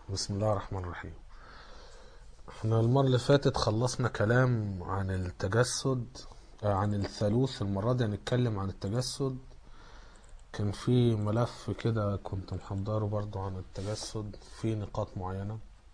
بسم الله الرحمن الرحيم احنا المرة اللي فاتت خلصنا كلام عن التجسد آه، عن الثالوث المرة دي هنتكلم عن التجسد كان في ملف كده كنت محضره برضو عن التجسد في نقاط معينة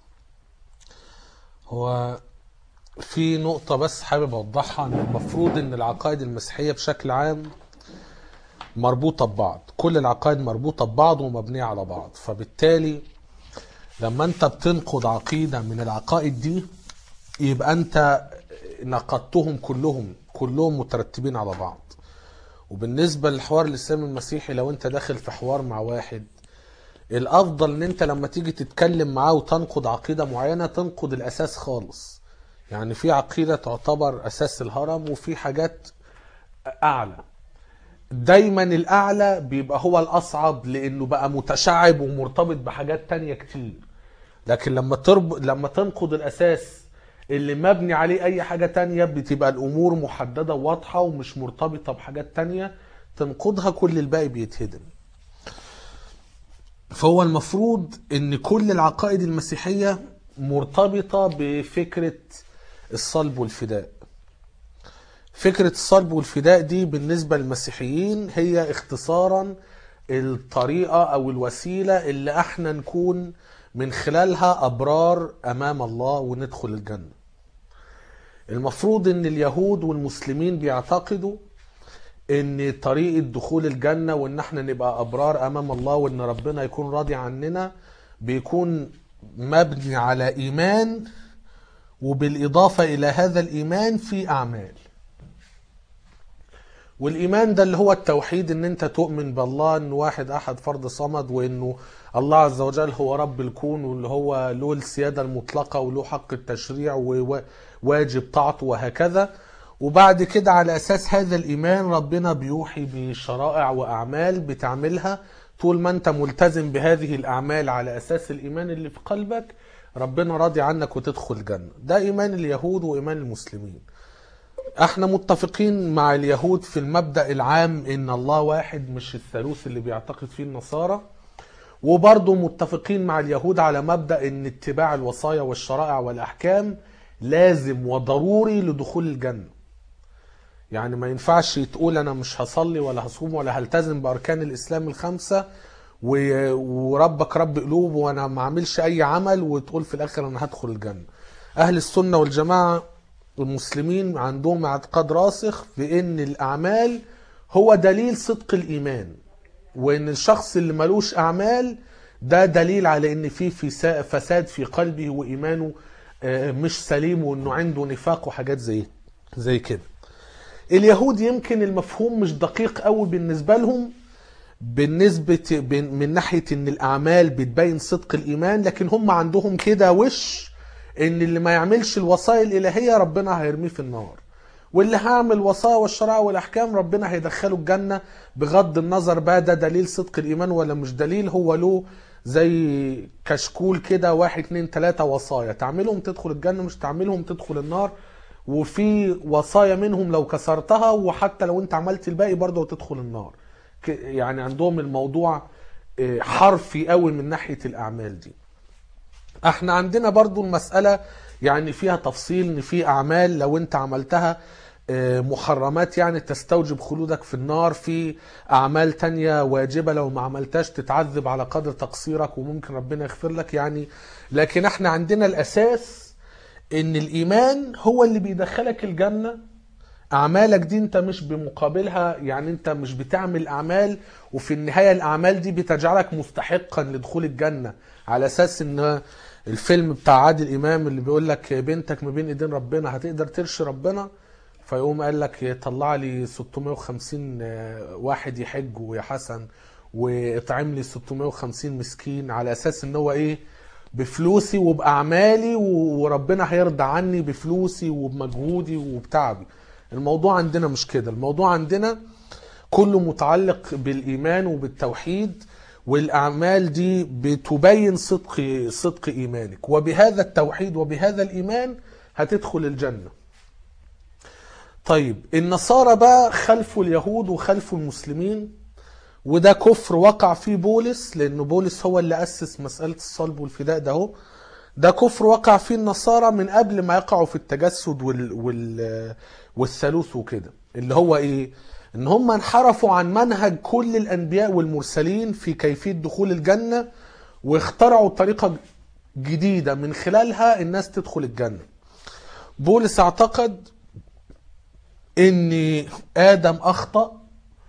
هو في نقطة بس حابب أوضحها إن المفروض إن العقائد المسيحية بشكل عام مربوطة ببعض كل العقائد مربوطة ببعض ومبنية على بعض فبالتالي لما انت بتنقض عقيدة من العقائد دي يبقى انت نقضتهم كلهم كلهم مترتبين على بعض وبالنسبة للحوار الإسلامي المسيحي لو انت داخل في حوار مع واحد الأفضل ان انت لما تيجي تتكلم معاه وتنقض عقيدة معينة تنقض الأساس خالص يعني في عقيدة تعتبر أساس الهرم وفي حاجات أعلى دايما الاعلى بيبقى هو الاصعب لانه بقى متشعب ومرتبط بحاجات تانية كتير لكن لما ترب... لما تنقض الاساس اللي مبني عليه اي حاجة تانية بتبقى الامور محددة وواضحة ومش مرتبطة بحاجات تانية تنقضها كل الباقي بيتهدم فهو المفروض ان كل العقائد المسيحية مرتبطة بفكرة الصلب والفداء فكرة الصلب والفداء دي بالنسبة للمسيحيين هي اختصارا الطريقة أو الوسيلة اللي احنا نكون من خلالها أبرار أمام الله وندخل الجنة المفروض ان اليهود والمسلمين بيعتقدوا ان طريقة دخول الجنة وان احنا نبقى أبرار أمام الله وان ربنا يكون راضي عننا بيكون مبني على إيمان وبالإضافة إلى هذا الإيمان في أعمال والايمان ده اللي هو التوحيد ان انت تؤمن بالله ان واحد احد فرد صمد وانه الله عز وجل هو رب الكون واللي هو له السياده المطلقه وله حق التشريع وواجب طاعته وهكذا وبعد كده على اساس هذا الايمان ربنا بيوحي بشرائع واعمال بتعملها طول ما انت ملتزم بهذه الاعمال على اساس الايمان اللي في قلبك ربنا راضي عنك وتدخل الجنه ده ايمان اليهود وايمان المسلمين احنا متفقين مع اليهود في المبدأ العام ان الله واحد مش الثالوث اللي بيعتقد فيه النصارى وبرضه متفقين مع اليهود على مبدأ ان اتباع الوصايا والشرائع والاحكام لازم وضروري لدخول الجنة يعني ما ينفعش تقول انا مش هصلي ولا هصوم ولا هلتزم باركان الاسلام الخمسة و- وربك رب قلوب وانا ما اعملش اي عمل وتقول في الاخر انا هدخل الجنة اهل السنة والجماعة المسلمين عندهم اعتقاد راسخ في ان الاعمال هو دليل صدق الايمان وان الشخص اللي ملوش اعمال ده دليل على ان في فسا- فساد في قلبه وايمانه آه، مش سليم وانه عنده نفاق وحاجات زي زي كده اليهود يمكن المفهوم مش دقيق قوي بالنسبه لهم بالنسبة بن- من ناحية ان الاعمال بتبين صدق الايمان لكن هم عندهم كده وش ان اللي ما يعملش الوصايا الالهية ربنا هيرميه في النار واللي هيعمل وصايا والشرع والاحكام ربنا هيدخله الجنة بغض النظر بقى ده دليل صدق الايمان ولا مش دليل هو له زي كشكول كده واحد اتنين تلاتة وصايا تعملهم تدخل الجنة مش تعملهم تدخل النار وفي وصايا منهم لو كسرتها وحتى لو انت عملت الباقي برضه هتدخل النار ك- يعني عندهم الموضوع اه، حرفي قوي من ناحية الاعمال دي احنا عندنا برضو المسألة يعني فيها تفصيل ان في اعمال لو انت عملتها آه، محرمات يعني تستوجب خلودك في النار في اعمال تانية واجبة لو ما عملتهاش تتعذب على قدر تقصيرك وممكن ربنا يغفر لك يعني لكن احنا عندنا الاساس ان الايمان هو اللي بيدخلك الجنة اعمالك دي انت مش بمقابلها يعني انت مش بتعمل اعمال وفي النهايه الاعمال دي بتجعلك مستحقا لدخول الجنه على اساس ان الفيلم بتاع عادل امام اللي بيقول لك بنتك ما بين ايدين ربنا هتقدر ترشي ربنا فيقوم قال لك طلع لي 650 واحد يحج يا حسن واطعم لي 650 مسكين على اساس ان هو ايه بفلوسي وباعمالي وربنا هيرضى عني بفلوسي وبمجهودي وبتعبي الموضوع عندنا مش كده الموضوع عندنا كله متعلق بالايمان وبالتوحيد والاعمال دي بتبين صدق صدق ايمانك وبهذا التوحيد وبهذا الايمان هتدخل الجنه طيب النصارى بقى خلفوا اليهود وخلفوا المسلمين وده كفر وقع فيه بولس لأن بولس هو اللي أسس مسألة الصلب والفداء ده هو ده كفر وقع فيه النصارى من قبل ما يقعوا في التجسد وال وال والثالوث وكده اللي هو ايه ان هم انحرفوا عن منهج كل الانبياء والمرسلين في كيفيه دخول الجنه واخترعوا طريقه جديده من خلالها الناس تدخل الجنه بولس اعتقد ان ادم اخطا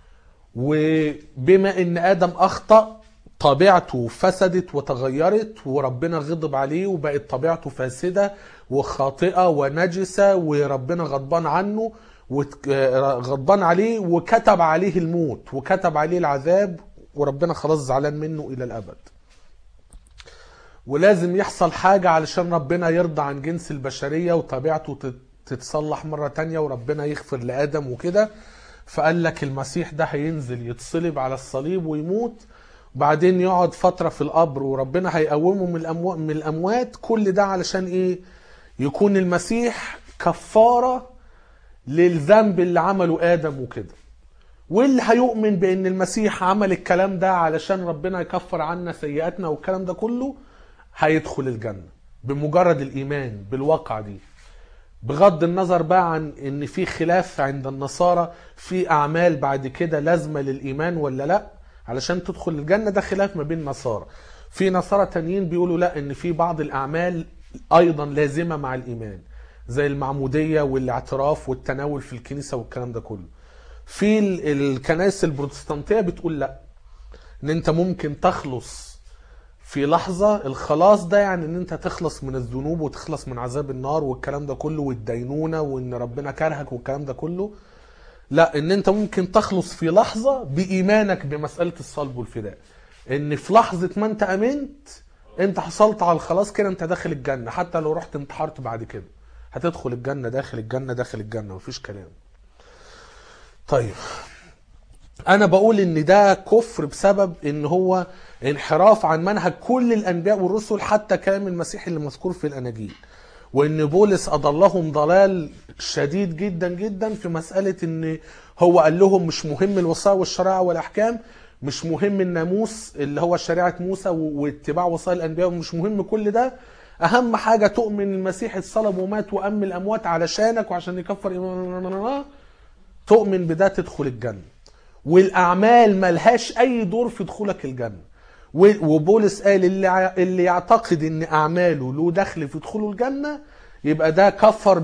وبما ان ادم اخطا طبيعته فسدت وتغيرت وربنا غضب عليه وبقت طبيعته فاسده وخاطئه ونجسه وربنا غضبان عنه وت- آه، غضبان عليه وكتب عليه الموت وكتب عليه العذاب وربنا خلاص زعلان منه الى الابد ولازم يحصل حاجة علشان ربنا يرضى عن جنس البشرية وطبيعته تت- تتصلح مرة تانية وربنا يغفر لآدم وكده فقال لك المسيح ده هينزل يتصلب على الصليب ويموت وبعدين يقعد فترة في القبر وربنا هيقومه من, الأمو... من الأموات كل ده علشان إيه يكون المسيح كفارة للذنب اللي عمله آدم وكده واللي هيؤمن بان المسيح عمل الكلام ده علشان ربنا يكفر عنا سيئاتنا والكلام ده كله هيدخل الجنة بمجرد الايمان بالواقع دي بغض النظر بقى عن ان في خلاف عند النصارى في اعمال بعد كده لازمة للايمان ولا لا علشان تدخل الجنة ده خلاف ما بين نصارى في نصارى تانيين بيقولوا لا ان في بعض الاعمال ايضا لازمة مع الايمان زي المعمودية والاعتراف والتناول في الكنيسة والكلام ده كله في ال- الكنائس البروتستانتية بتقول لا ان انت ممكن تخلص في لحظة الخلاص ده يعني ان انت تخلص من الذنوب وتخلص من عذاب النار والكلام ده كله والدينونة وان ربنا كرهك والكلام ده كله لا ان انت ممكن تخلص في لحظة بإيمانك بمسألة الصلب والفداء ان في لحظة ما انت امنت انت حصلت على الخلاص كده انت داخل الجنة حتى لو رحت انتحرت بعد كده هتدخل الجنة داخل الجنة داخل الجنة مفيش كلام طيب انا بقول ان ده كفر بسبب ان هو انحراف عن منهج كل الانبياء والرسل حتى كلام المسيح اللي مذكور في الاناجيل وان بولس اضلهم ضلال شديد جدا جدا في مساله ان هو قال لهم مش مهم الوصايا والشرائع والاحكام مش مهم الناموس اللي هو شريعه موسى و- واتباع وصايا الانبياء مش مهم كل ده اهم حاجه تؤمن المسيح اتصلب ومات وام الاموات علشانك وعشان يكفر إيمان- تؤمن بده تدخل الجنة والأعمال ملهاش أي دور في دخولك الجنة و- وبولس قال اللي ع- اللي يعتقد ان اعماله له دخل في دخوله الجنه يبقى ده كفر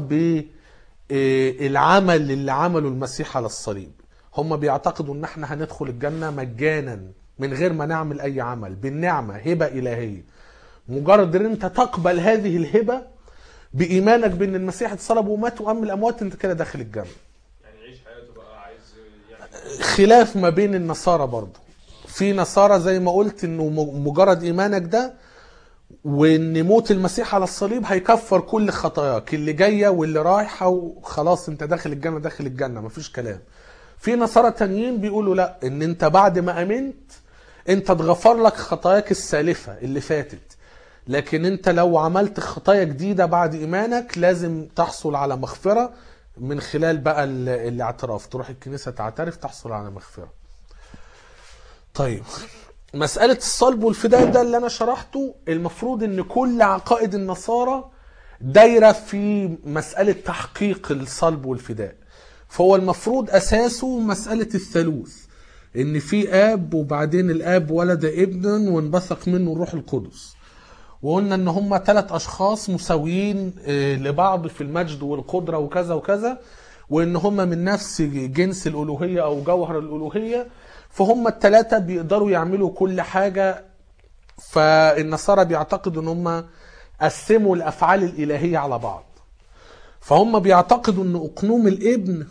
بالعمل اللي عمله المسيح على الصليب هم بيعتقدوا ان احنا هندخل الجنه مجانا من غير ما نعمل اي عمل بالنعمه هبه الهيه مجرد ان انت تقبل هذه الهبه بايمانك بان المسيح اتصلب ومات وام الاموات انت كده داخل الجنه يعني يعيش حياته بقى عايز يعني خلاف ما بين النصارى برضه في نصارى زي ما قلت انه م- مجرد ايمانك ده وان موت المسيح على الصليب هيكفر كل خطاياك اللي جايه واللي رايحه وخلاص انت داخل الجنه داخل الجنه مفيش كلام في نصارى تانيين بيقولوا لا ان انت بعد ما امنت انت اتغفر لك خطاياك السالفه اللي فاتت لكن انت لو عملت خطايا جديده بعد ايمانك لازم تحصل على مغفره من خلال بقى ال- الاعتراف تروح الكنيسه تعترف تحصل على مغفره طيب مسألة الصلب والفداء ده اللي أنا شرحته المفروض إن كل عقائد النصارى دايرة في مسألة تحقيق الصلب والفداء فهو المفروض أساسه مسألة الثالوث إن في آب وبعدين الآب ولد ابنا وانبثق منه الروح القدس وقلنا ان هم ثلاث اشخاص مساويين آه، لبعض في المجد والقدره وكذا وكذا وان هم من نفس جنس الالوهيه او جوهر الالوهيه فهم الثلاثه بيقدروا يعملوا كل حاجه فالنصارى بيعتقدوا ان هم قسموا الافعال الالهيه على بعض فهم بيعتقدوا ان اقنوم الابن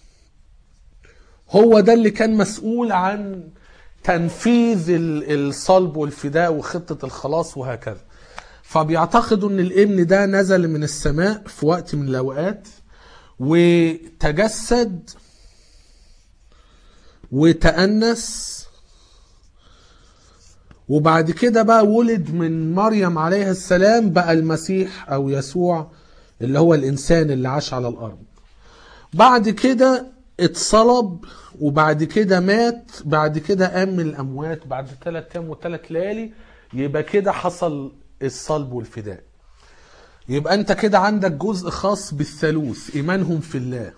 هو ده اللي كان مسؤول عن تنفيذ ال- الصلب والفداء وخطة الخلاص وهكذا فبيعتقدوا ان الابن ده نزل من السماء في وقت من الاوقات وتجسد وتأنس وبعد كده بقى ولد من مريم عليها السلام بقى المسيح او يسوع اللي هو الانسان اللي عاش على الارض بعد كده اتصلب وبعد كده مات بعد كده قام من الاموات بعد ثلاث ايام وثلاث ليالي يبقى كده حصل الصلب والفداء يبقى انت كده عندك جزء خاص بالثالوث ايمانهم في الله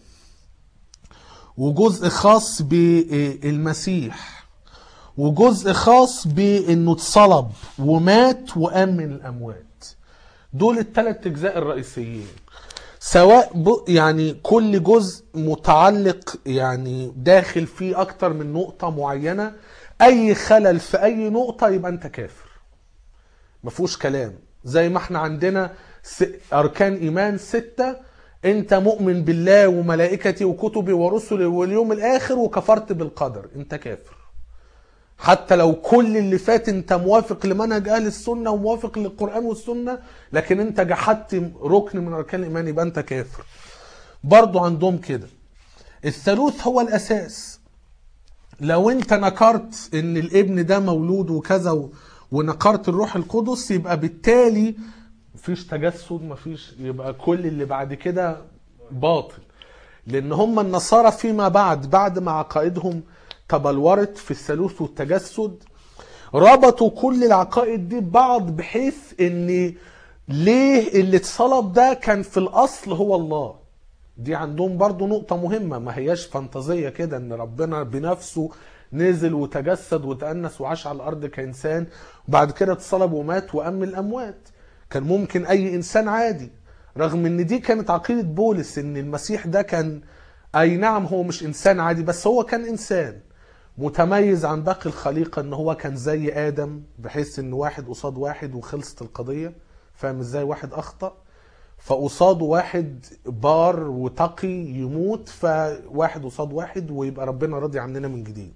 وجزء خاص بالمسيح وجزء خاص بانه اتصلب ومات وقام من الاموات دول الثلاث اجزاء الرئيسيين سواء ب... يعني كل جزء متعلق يعني داخل فيه اكتر من نقطة معينة اي خلل في اي نقطة يبقى انت كافر مفهوش كلام زي ما احنا عندنا س... اركان ايمان ستة انت مؤمن بالله وملائكته وكتبه ورسله واليوم الاخر وكفرت بالقدر انت كافر حتى لو كل اللي فات انت موافق لمنهج اهل السنه وموافق للقران والسنه لكن انت جحدت ركن من اركان الايمان يبقى انت كافر برضو عندهم كده الثالوث هو الاساس لو انت نكرت ان الابن ده مولود وكذا و- ونكرت الروح القدس يبقى بالتالي مفيش تجسد مفيش يبقى كل اللي بعد كده باطل لان هم النصارى فيما بعد بعد ما عقائدهم تبلورت في الثالوث والتجسد ربطوا كل العقائد دي ببعض بحيث ان ليه اللي اتصلب ده كان في الاصل هو الله دي عندهم برضو نقطة مهمة ما هياش فانتازية كده ان ربنا بنفسه نزل وتجسد وتأنس وعاش على الأرض كإنسان وبعد كده اتصلب ومات وقام من الأموات كان ممكن أي إنسان عادي رغم ان دي كانت عقيدة بولس ان المسيح ده كان أي نعم هو مش إنسان عادي بس هو كان إنسان متميز عن باقي الخليقة ان هو كان زي آدم بحيث ان واحد قصاد واحد وخلصت القضية فاهم ازاي واحد أخطأ فقصاده واحد بار وتقي يموت فواحد قصاد واحد ويبقى ربنا راضي عننا من جديد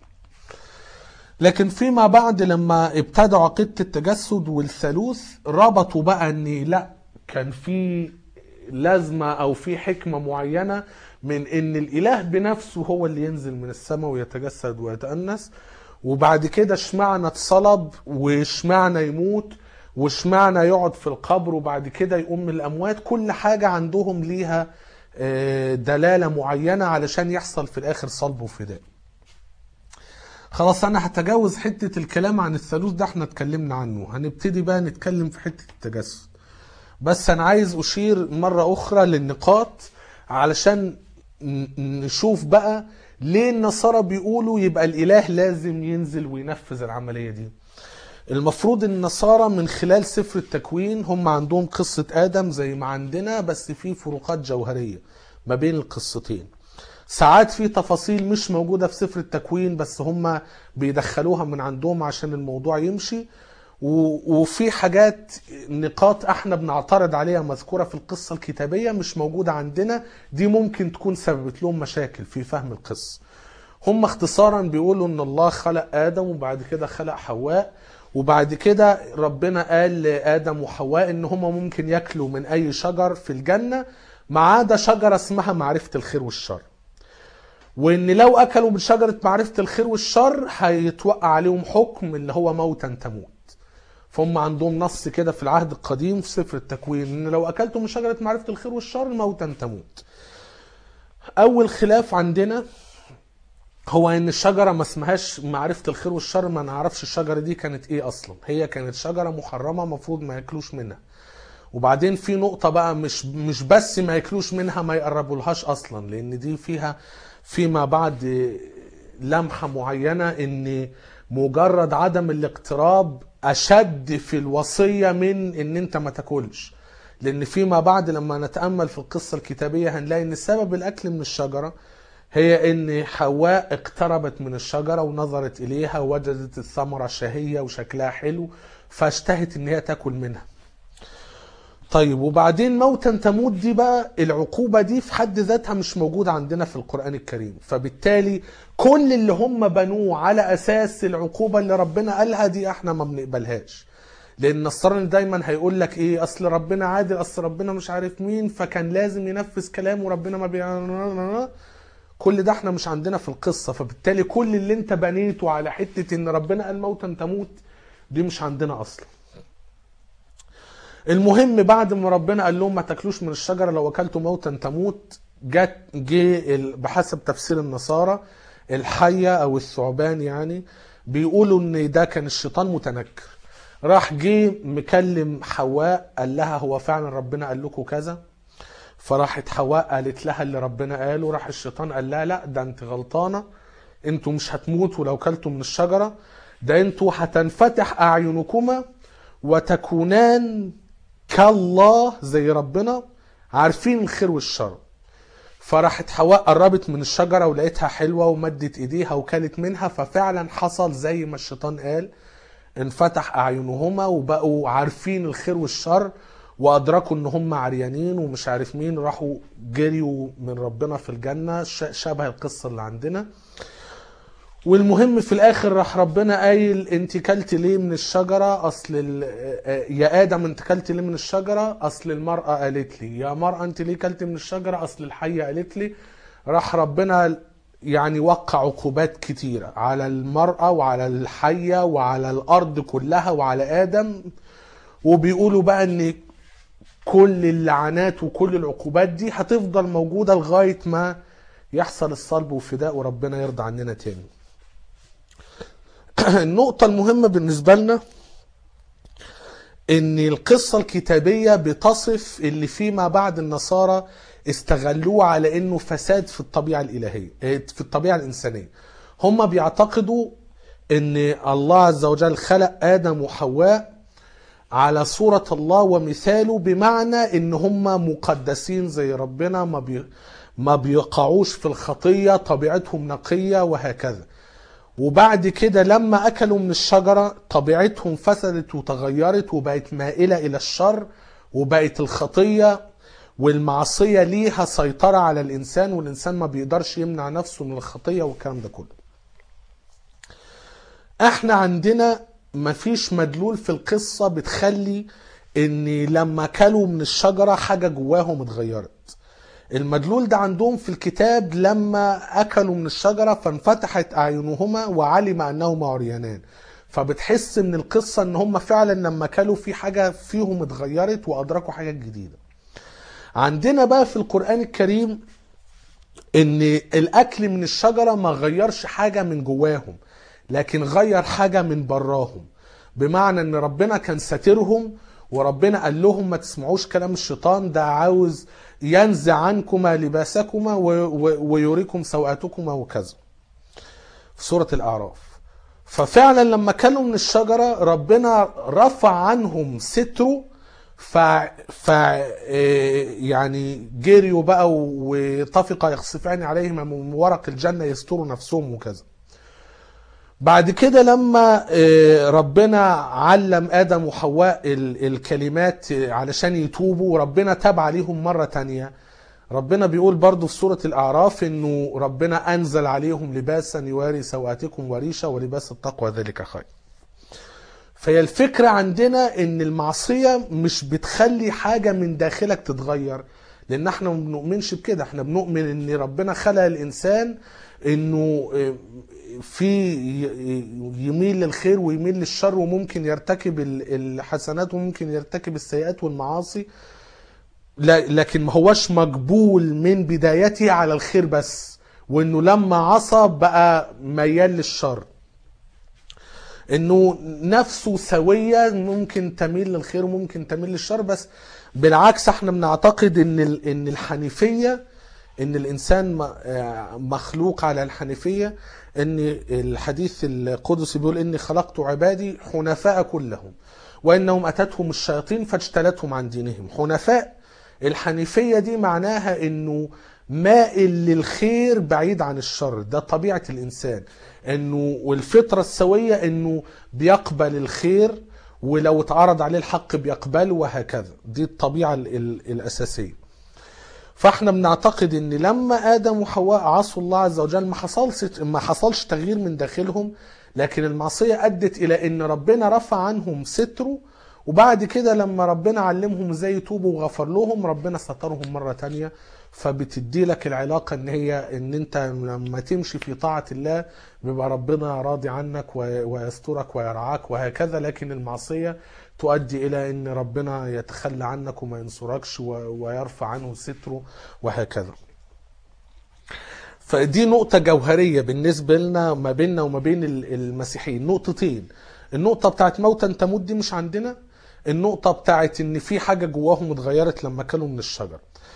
لكن فيما بعد لما ابتدعوا عقيدة التجسد والثالوث ربطوا بقى ان لا كان في لازمة او في حكمة معينة من ان الاله بنفسه هو اللي ينزل من السماء ويتجسد ويتأنس وبعد كده اشمعنى اتصلب واشمعنى يموت واشمعنى يقعد في القبر وبعد كده يقوم من الاموات كل حاجة عندهم ليها آه، دلالة معينة علشان يحصل في الاخر صلب وفداء خلاص انا هتجاوز حتة الكلام عن الثالوث ده احنا اتكلمنا عنه هنبتدي بقى نتكلم في حتة التجسد بس انا عايز اشير مرة اخرى للنقاط علشان ن- نشوف بقى ليه النصارى بيقولوا يبقى الاله لازم ينزل وينفذ العملية دي المفروض النصارى من خلال سفر التكوين هم عندهم قصة آدم زي ما عندنا بس في فروقات جوهرية ما بين القصتين ساعات في تفاصيل مش موجودة في سفر التكوين بس هم بيدخلوها من عندهم عشان الموضوع يمشي و- وفي حاجات نقاط احنا بنعترض عليها مذكورة في القصة الكتابية مش موجودة عندنا دي ممكن تكون سببت لهم مشاكل في فهم القصة هم اختصارا بيقولوا ان الله خلق ادم وبعد كده خلق حواء وبعد كده ربنا قال لادم وحواء ان هم ممكن ياكلوا من اي شجر في الجنه ما عدا شجره اسمها معرفه الخير والشر وان لو اكلوا من شجره معرفه الخير والشر هيتوقع عليهم حكم اللي هو موتا تموت فهم عندهم نص كده في العهد القديم في سفر التكوين ان لو اكلتم من شجره معرفه الخير والشر موتا تموت اول خلاف عندنا هو ان الشجره ما اسمهاش معرفه الخير والشر ما نعرفش الشجره دي كانت ايه اصلا هي كانت شجره محرمه المفروض ما ياكلوش منها وبعدين في نقطه بقى مش مش بس ما ياكلوش منها ما يقربولهاش اصلا لان دي فيها فيما بعد لمحه معينه ان مجرد عدم الاقتراب اشد في الوصيه من ان انت ما تاكلش لان فيما بعد لما نتامل في القصه الكتابيه هنلاقي ان سبب الاكل من الشجره هي ان حواء اقتربت من الشجره ونظرت اليها ووجدت الثمره شهيه وشكلها حلو فاشتهت ان هي تاكل منها طيب وبعدين موتا تموت دي بقى العقوبة دي في حد ذاتها مش موجودة عندنا في القرآن الكريم فبالتالي كل اللي هم بنوه على أساس العقوبة اللي ربنا قالها دي احنا ما بنقبلهاش لأن النصراني دايما هيقول لك ايه أصل ربنا عادل أصل ربنا مش عارف مين فكان لازم ينفذ كلامه وربنا ما بي كل ده احنا مش عندنا في القصة فبالتالي كل اللي انت بنيته على حتة ان ربنا قال موتا تموت دي مش عندنا اصلا المهم بعد ما ربنا قال لهم ما تاكلوش من الشجره لو اكلتوا موتا تموت جت جه ال- بحسب تفسير النصارى الحيه او الثعبان يعني بيقولوا ان ده كان الشيطان متنكر راح جه مكلم حواء قال لها هو فعلا ربنا قال لكم كذا فراحت حواء قالت لها اللي ربنا قاله راح الشيطان قال لها لا ده انت غلطانه انتوا مش هتموتوا لو كلتوا من الشجره ده انتوا هتنفتح اعينكما وتكونان كالله زي ربنا عارفين الخير والشر فراحت حواء قربت من الشجره ولقيتها حلوه ومدت ايديها وكلت منها ففعلا حصل زي ما الشيطان قال انفتح اعينهما وبقوا عارفين الخير والشر وادركوا ان هم عريانين ومش عارف مين راحوا جريوا من ربنا في الجنه ش- شبه القصه اللي عندنا والمهم في الاخر راح ربنا قايل انت كلت ليه من الشجره اصل ال- آه، يا ادم انت كلت ليه من الشجره اصل المراه قالت لي يا مراه انت ليه كلت من الشجره اصل الحيه قالت لي راح ربنا يعني وقع عقوبات كتيره على المراه وعلى الحيه وعلى الارض كلها وعلى ادم وبيقولوا بقى ان كل اللعنات وكل العقوبات دي هتفضل موجوده لغايه ما يحصل الصلب وفداء وربنا يرضى عننا تاني النقطة المهمة بالنسبة لنا ان القصة الكتابية بتصف اللي فيما بعد النصارى استغلوه على انه فساد في الطبيعة الالهية اه، في الطبيعة الانسانية هم بيعتقدوا ان الله عز وجل خلق ادم وحواء على صورة الله ومثاله بمعنى ان هم مقدسين زي ربنا ما بي ما بيقعوش في الخطية طبيعتهم نقية وهكذا وبعد كده لما اكلوا من الشجره طبيعتهم فسدت وتغيرت وبقت مائله الى الشر وبقت الخطيه والمعصيه ليها سيطره على الانسان والانسان ما بيقدرش يمنع نفسه من الخطيه والكلام ده كله. احنا عندنا مفيش مدلول في القصه بتخلي ان لما كلوا من الشجره حاجه جواهم اتغيرت. المدلول ده عندهم في الكتاب لما اكلوا من الشجره فانفتحت اعينهما وعلم انهما عريانان فبتحس من القصه ان هم فعلا لما كلوا في حاجه فيهم اتغيرت وادركوا حاجات جديده عندنا بقى في القران الكريم ان الاكل من الشجره ما غيرش حاجه من جواهم لكن غير حاجه من براهم بمعنى ان ربنا كان ساترهم وربنا قال لهم ما تسمعوش كلام الشيطان ده عاوز ينزع عنكما لباسكما و- و- ويريكم سوءاتكما وكذا في سورة الأعراف ففعلا لما كانوا من الشجرة ربنا رفع عنهم ستره ف... ف إيه يعني جريوا بقى وطفق يخصفان عليهما من ورق الجنة يستروا نفسهم وكذا بعد كده لما آه، ربنا علم ادم وحواء ال- الكلمات آه، علشان يتوبوا وربنا تاب عليهم مره تانية ربنا بيقول برضو في سوره الاعراف انه ربنا انزل عليهم لباسا يواري سواتكم وريشه ولباس التقوى ذلك خير فهي الفكرة عندنا ان المعصية مش بتخلي حاجة من داخلك تتغير لان احنا ما بنؤمنش بكده احنا بنؤمن ان ربنا خلق الانسان انه اه، في ي- يميل للخير ويميل للشر وممكن يرتكب ال- الحسنات وممكن يرتكب السيئات والمعاصي لا- لكن ما هوش مقبول من بدايته على الخير بس وانه لما عصى بقى ميال للشر انه نفسه سويه ممكن تميل للخير وممكن تميل للشر بس بالعكس احنا بنعتقد ان ال- ان الحنيفيه ان الانسان م- آه مخلوق على الحنيفيه ان الحديث القدسي بيقول اني خلقت عبادي حنفاء كلهم وانهم اتتهم الشياطين فاجتلتهم عن دينهم حنفاء الحنيفيه دي معناها انه مائل للخير بعيد عن الشر ده طبيعه الانسان انه والفطره السويه انه بيقبل الخير ولو اتعرض عليه الحق بيقبله وهكذا دي الطبيعه ال- ال- الاساسيه فاحنا بنعتقد ان لما ادم وحواء عصوا الله عز وجل ما حصلش ما حصلش تغيير من داخلهم لكن المعصيه ادت الى ان ربنا رفع عنهم ستره وبعد كده لما ربنا علمهم ازاي يتوبوا وغفر لهم ربنا سترهم مره تانية فبتدي لك العلاقه ان هي ان انت لما تمشي في طاعه الله بيبقى ربنا راضي عنك و- ويسترك ويرعاك وهكذا لكن المعصيه تؤدي الى ان ربنا يتخلى عنك وما ينصركش و- ويرفع عنه ستره وهكذا فدي نقطة جوهرية بالنسبة لنا ما بيننا وما بين ال- المسيحيين نقطتين النقطة بتاعت موتا تموت دي مش عندنا النقطة بتاعت ان في حاجة جواهم اتغيرت لما كانوا من الشجر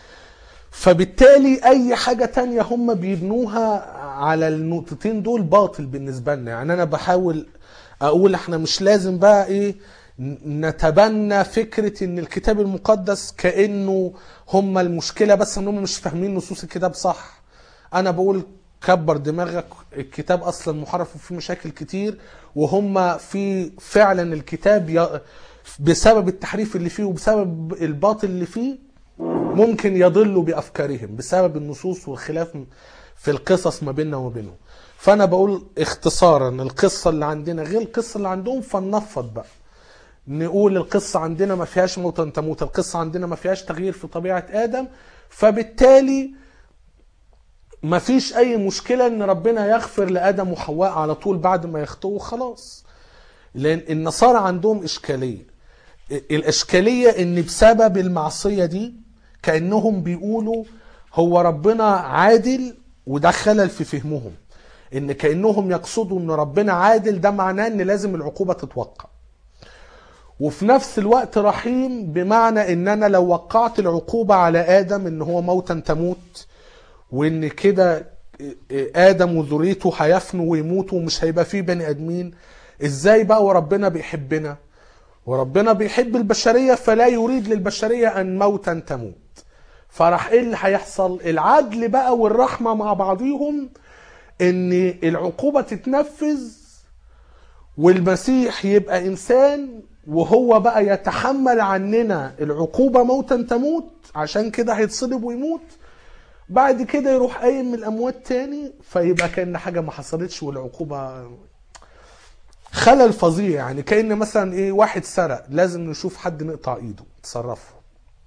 فبالتالي اي حاجة تانية هم بيبنوها على النقطتين دول باطل بالنسبة لنا يعني انا بحاول اقول احنا مش لازم بقى ايه ن- نتبنى فكرة ان الكتاب المقدس كأنه هم المشكلة بس ان هم مش فاهمين نصوص الكتاب صح انا بقول كبر دماغك الكتاب اصلا محرف وفيه مشاكل كتير وهم في فعلا الكتاب ي- بسبب التحريف اللي فيه وبسبب الباطل اللي فيه ممكن يضلوا بافكارهم بسبب النصوص والخلاف في القصص ما بيننا وما بينهم فانا بقول اختصارا القصه اللي عندنا غير القصه اللي عندهم فننفض بقى نقول القصه عندنا ما فيهاش موت أن تموت القصه عندنا ما فيهاش تغيير في طبيعه ادم فبالتالي ما فيش اي مشكله ان ربنا يغفر لادم وحواء على طول بعد ما يخطئوا خلاص لان النصارى عندهم اشكاليه الاشكاليه ان بسبب المعصيه دي كانهم بيقولوا هو ربنا عادل وده خلل في فهمهم ان كانهم يقصدوا ان ربنا عادل ده معناه ان لازم العقوبه تتوقع وفي نفس الوقت رحيم بمعنى ان انا لو وقعت العقوبه على ادم ان هو موتا تموت وان كده ادم وذريته هيفنوا ويموتوا ومش هيبقى فيه بني ادمين ازاي بقى وربنا بيحبنا وربنا بيحب البشريه فلا يريد للبشريه ان موتا تموت فراح ايه اللي هيحصل العدل بقى والرحمه مع بعضيهم ان العقوبه تتنفذ والمسيح يبقى انسان وهو بقى يتحمل عننا العقوبه موتا تموت عشان كده هيتصلب ويموت بعد كده يروح قايم من الاموات تاني فيبقى كان حاجه ما حصلتش والعقوبه خلل فظيع يعني كان مثلا ايه واحد سرق لازم نشوف حد نقطع ايده تصرفه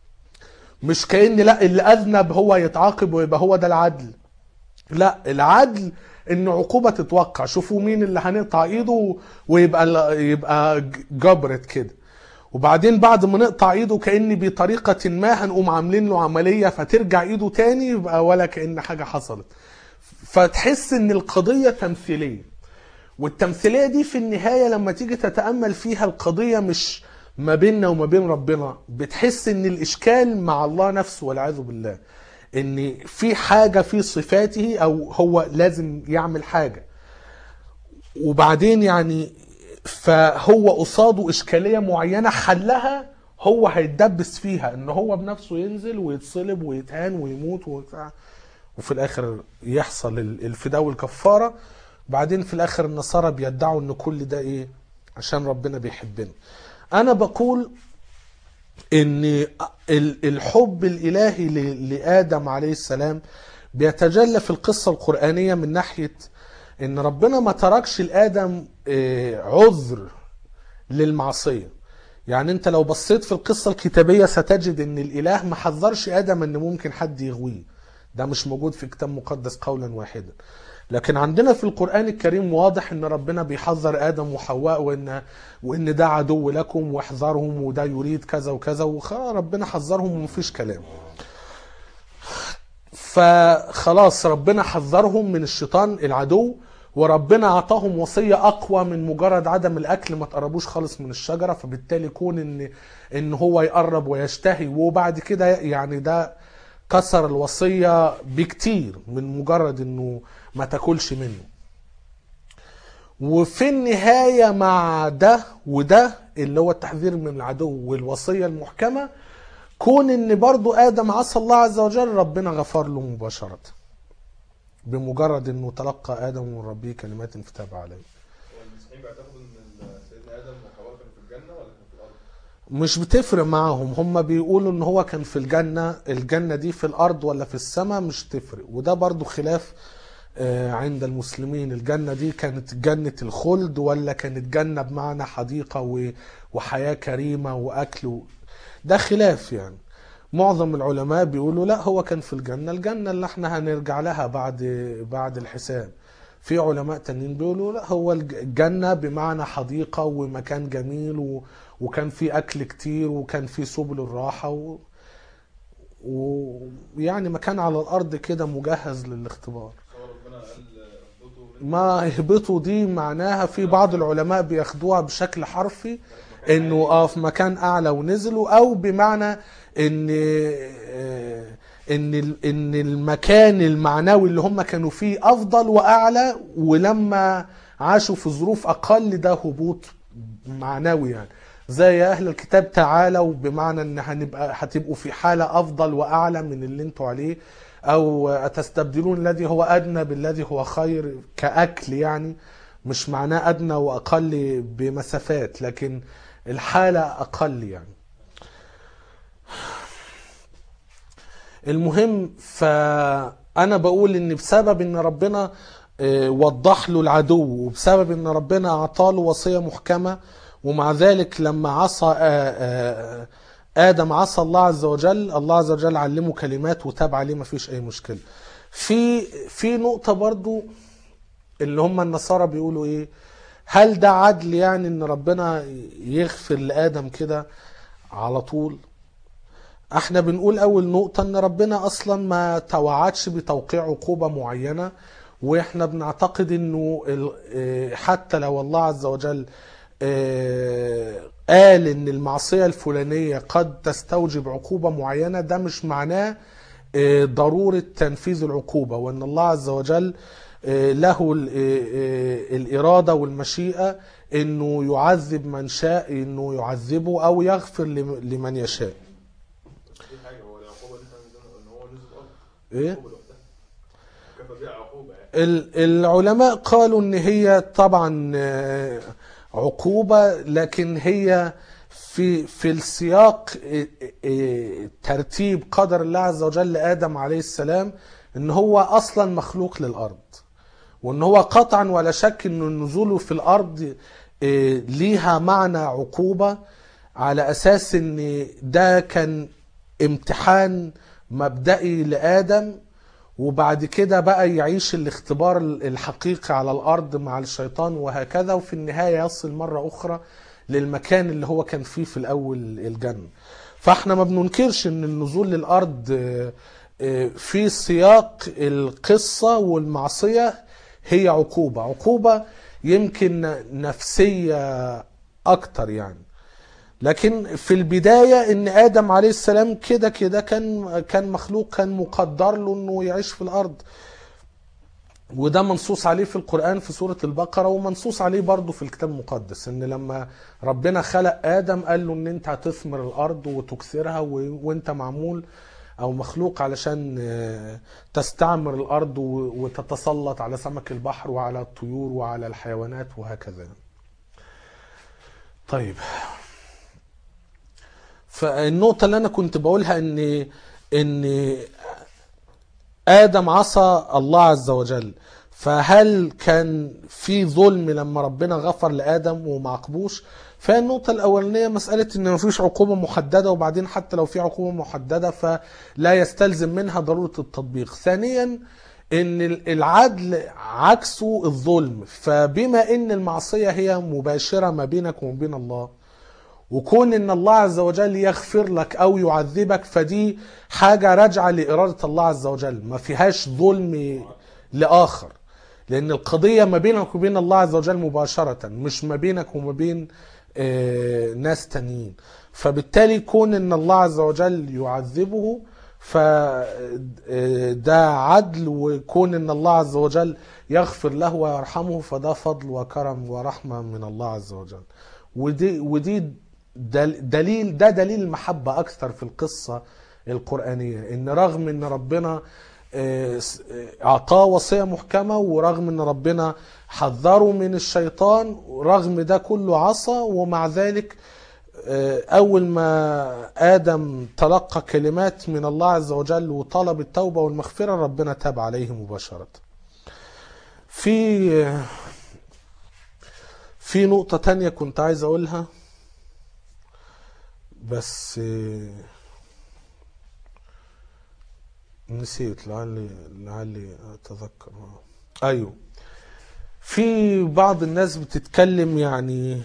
مش كان لا اللي اذنب هو يتعاقب ويبقى هو ده العدل لا العدل ان عقوبه تتوقع شوفوا مين اللي هنقطع ايده ويبقى يبقى جبرت كده وبعدين بعد ما نقطع ايده كان بطريقه ما هنقوم عاملين له عمليه فترجع ايده تاني يبقى ولا كان حاجه حصلت فتحس ان القضيه تمثيليه والتمثيليه دي في النهايه لما تيجي تتامل فيها القضيه مش ما بيننا وما بين ربنا بتحس ان الاشكال مع الله نفسه والعياذ بالله ان في حاجه في صفاته او هو لازم يعمل حاجه وبعدين يعني فهو قصاده اشكاليه معينه حلها هو هيتدبس فيها ان هو بنفسه ينزل ويتصلب ويتهان ويموت وبتاع وفي الاخر يحصل الفداء والكفاره بعدين في الاخر النصارى بيدعوا ان كل ده ايه عشان ربنا بيحبنا انا بقول ان الحب الالهي لادم عليه السلام بيتجلى في القصه القرانيه من ناحيه ان ربنا ما تركش لادم عذر للمعصيه يعني انت لو بصيت في القصه الكتابيه ستجد ان الاله ما حذرش ادم ان ممكن حد يغويه ده مش موجود في كتاب مقدس قولا واحدا لكن عندنا في القرآن الكريم واضح ان ربنا بيحذر آدم وحواء وان وان ده عدو لكم واحذرهم وده يريد كذا وكذا وربنا حذرهم ومفيش كلام. فخلاص ربنا حذرهم من الشيطان العدو وربنا اعطاهم وصيه اقوى من مجرد عدم الاكل ما تقربوش خالص من الشجره فبالتالي كون ان ان هو يقرب ويشتهي وبعد كده يعني ده كسر الوصيه بكتير من مجرد انه ما تاكلش منه وفي النهاية مع ده وده اللي هو التحذير من العدو والوصية المحكمة كون ان برضو ادم عصى الله عز وجل ربنا غفر له مباشرة بمجرد انه تلقى ادم من ربه كلمات فتاب عليه والمسيحيين بيعتقدوا ان سيدنا ادم وحواء كانوا في الجنه ولا كانوا في الارض؟ مش بتفرق معاهم هم بيقولوا ان هو كان في الجنة الجنة دي في الارض ولا في السماء مش تفرق وده برضو خلاف عند المسلمين الجنة دي كانت جنة الخلد ولا كانت جنة بمعنى حديقة وحياة كريمة وأكل ده خلاف يعني معظم العلماء بيقولوا لا هو كان في الجنة الجنة اللي احنا هنرجع لها بعد بعد الحساب في علماء تانيين بيقولوا لا هو الجنة بمعنى حديقة ومكان جميل وكان في أكل كتير وكان في سبل الراحة و... ويعني مكان على الأرض كده مجهز للاختبار هو قال اهبطوا ما اهبطوا دي معناها في بعض العلماء بياخدوها بشكل حرفي انه اه في مكان اعلى ونزلوا او بمعنى ان آه، ان ال- ان المكان المعنوي اللي هم كانوا فيه افضل واعلى ولما عاشوا في ظروف اقل ده هبوط معنوي يعني زي يا اهل الكتاب تعالوا بمعنى ان هنبقى هتبقوا في حاله افضل واعلى من اللي انتوا عليه او اتستبدلون الذي هو ادنى بالذي هو خير كاكل يعني مش معناه ادنى واقل بمسافات لكن الحاله اقل يعني المهم فانا بقول ان بسبب ان ربنا آه، وضح له العدو وبسبب ان ربنا اعطاه له وصيه محكمه ومع ذلك لما عصى آه، آه، ادم عصى الله عز وجل الله عز وجل علمه كلمات وتاب عليه ما فيش اي مشكله في في نقطه برضو اللي هم النصارى بيقولوا ايه هل ده عدل يعني ان ربنا يغفر لادم كده على طول احنا بنقول اول نقطة ان ربنا اصلا ما توعدش بتوقيع عقوبة معينة واحنا بنعتقد انه ال- اه حتى لو الله عز وجل اه قال ان المعصية الفلانية قد تستوجب عقوبة معينة ده مش معناه اه ضرورة تنفيذ العقوبة وان الله عز وجل اه له ال- اه اه الارادة والمشيئة انه يعذب من شاء انه يعذبه او يغفر لم- لمن يشاء دي حاجه هو العقوبه دي كان ان هو نزل الارض ايه عقوبه لوحدها كفى بيها عقوبه يعني ال- العلماء قالوا ان هي طبعا آه، عقوبة لكن هي في في السياق آه، آه، ترتيب قدر الله عز وجل لآدم عليه السلام ان هو اصلا مخلوق للارض وان هو قطعا ولا شك ان نزوله في الارض آه، ليها معنى عقوبة على اساس ان ده كان امتحان مبدئي لآدم وبعد كده بقى يعيش الاختبار الحقيقي على الارض مع الشيطان وهكذا وفي النهايه يصل مره اخرى للمكان اللي هو كان فيه في الاول الجنه. فاحنا ما بننكرش ان النزول للارض آه، آه، في سياق القصه والمعصيه هي عقوبه، عقوبه يمكن نفسيه اكتر يعني. لكن في البداية ان ادم عليه السلام كده كده كان كان مخلوق كان مقدر له انه يعيش في الارض وده منصوص عليه في القرآن في سورة البقرة ومنصوص عليه برضه في الكتاب المقدس ان لما ربنا خلق ادم قال له ان انت هتثمر الارض وتكثرها و... وانت معمول او مخلوق علشان آه، تستعمر الارض و... وتتسلط على سمك البحر وعلى الطيور وعلى الحيوانات وهكذا طيب فالنقطة اللي أنا كنت بقولها إن إن آدم عصى الله عز وجل فهل كان في ظلم لما ربنا غفر لآدم وما عاقبوش؟ فالنقطة الأولانية مسألة إن مفيش عقوبة محددة وبعدين حتى لو في عقوبة محددة فلا يستلزم منها ضرورة التطبيق. ثانيا إن العدل عكسه الظلم فبما إن المعصية هي مباشرة ما بينك وما بين الله وكون ان الله عز وجل يغفر لك او يعذبك فدي حاجة راجعة لإرادة الله عز وجل ما فيهاش ظلم لآخر لأن القضية ما بينك وبين الله عز وجل مباشرة مش ما بينك وما بين آه، ناس تانيين فبالتالي كون ان الله عز وجل يعذبه فده عدل وكون ان الله عز وجل يغفر له ويرحمه فده فضل وكرم ورحمة من الله عز وجل ودي ودي دل- دليل ده دليل المحبة أكثر في القصة القرآنية إن رغم إن ربنا آه، س- آه، أعطاه وصية محكمة ورغم إن ربنا حذره من الشيطان رغم ده كله عصى ومع ذلك آه، أول ما آدم تلقى كلمات من الله عز وجل وطلب التوبة والمغفرة ربنا تاب عليه مباشرة في آه، في نقطة تانية كنت عايز أقولها بس آه، نسيت لعلي لعلي أتذكر أيوه في بعض الناس بتتكلم يعني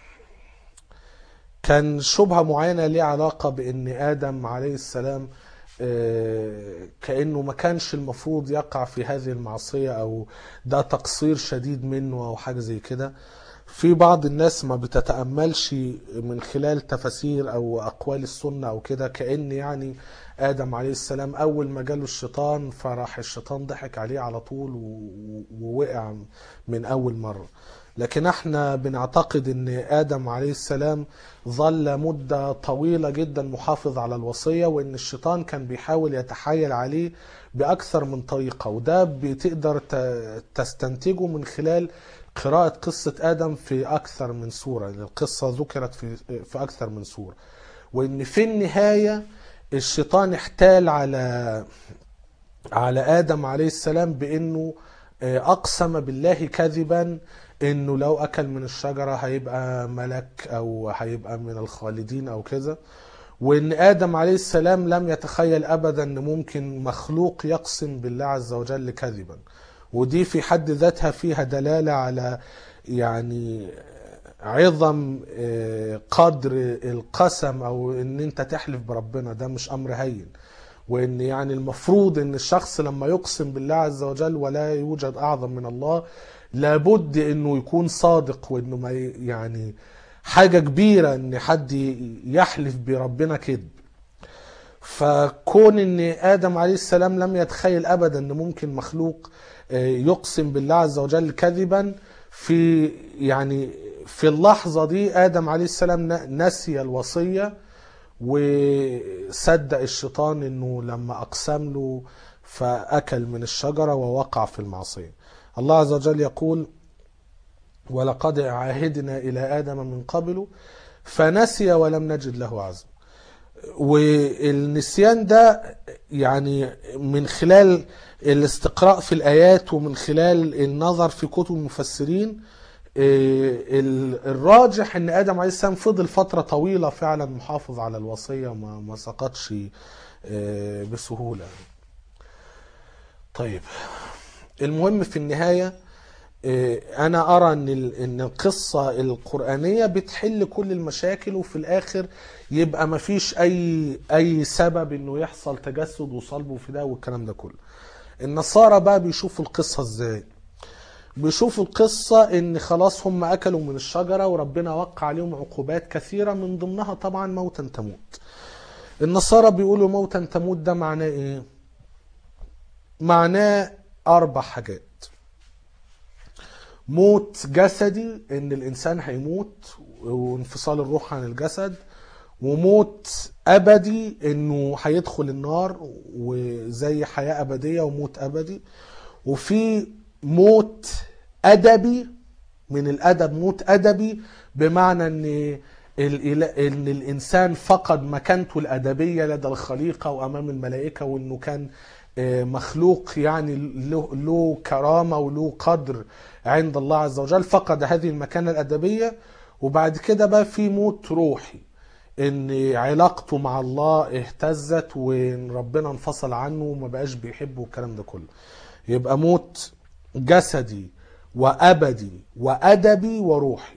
كان شبهة معينة ليها علاقة بأن آدم عليه السلام آه، كأنه ما كانش المفروض يقع في هذه المعصية أو ده تقصير شديد منه أو حاجة زي كده في بعض الناس ما بتتأملش من خلال تفاسير أو أقوال السنة أو كده كأن يعني آدم عليه السلام أول ما جاله الشيطان فراح الشيطان ضحك عليه على طول و- ووقع من أول مرة لكن احنا بنعتقد ان ادم عليه السلام ظل مدة طويلة جدا محافظ على الوصية وان الشيطان كان بيحاول يتحايل عليه باكثر من طريقة وده بتقدر ت- تستنتجه من خلال قراءة قصة ادم في اكثر من سورة القصة ذكرت في في اكثر من سورة وان في النهاية الشيطان احتال على على ادم عليه السلام بانه آه، اقسم بالله كذبا انه لو اكل من الشجره هيبقى ملك او هيبقى من الخالدين او كذا وان ادم عليه السلام لم يتخيل ابدا ان ممكن مخلوق يقسم بالله عز وجل كذبا ودي في حد ذاتها فيها دلاله على يعني عظم آه، قدر القسم او ان انت تحلف بربنا ده مش امر هين وان يعني المفروض ان الشخص لما يقسم بالله عز وجل ولا يوجد اعظم من الله لابد انه يكون صادق وانه ما ي- يعني حاجة كبيرة ان حد ي- يحلف بربنا كذب فكون ان ادم عليه السلام لم يتخيل ابدا ان ممكن مخلوق آه، يقسم بالله عز وجل كذبا في يعني في اللحظة دي ادم عليه السلام ن- نسي الوصية وصدق الشيطان انه لما اقسم له فاكل من الشجرة ووقع في المعصية الله عز وجل يقول ولقد عاهدنا الى ادم من قبل فنسي ولم نجد له عزم والنسيان ده يعني من خلال الاستقراء في الآيات ومن خلال النظر في كتب المفسرين إيه، ال- الراجح ان ادم عليه السلام فضل فتره طويله فعلا محافظ على الوصيه ما ما سقطش إيه، بسهوله طيب المهم في النهايه إيه، انا ارى ان ال- ان القصه القرانيه بتحل كل المشاكل وفي الاخر يبقى ما فيش اي اي سبب انه يحصل تجسد وصلب وفداء والكلام ده كله النصارى بقى بيشوفوا القصه ازاي بيشوفوا القصة ان خلاص هم اكلوا من الشجرة وربنا وقع عليهم عقوبات كثيرة من ضمنها طبعا موتا تموت النصارى بيقولوا موتا تموت ده معناه ايه معناه اربع حاجات موت جسدي ان الانسان هيموت وانفصال الروح عن الجسد وموت ابدي انه هيدخل النار وزي حياه ابديه وموت ابدي وفي موت ادبي من الادب موت ادبي بمعنى ان الإله- ان الانسان فقد مكانته الادبيه لدى الخليقه وامام الملائكه وانه كان آه، مخلوق يعني له, له كرامه وله قدر عند الله عز وجل فقد هذه المكانه الادبيه وبعد كده بقى في موت روحي ان علاقته مع الله اهتزت وان ربنا انفصل عنه وما بقاش بيحبه والكلام ده كله يبقى موت جسدي وابدي وادبي وروحي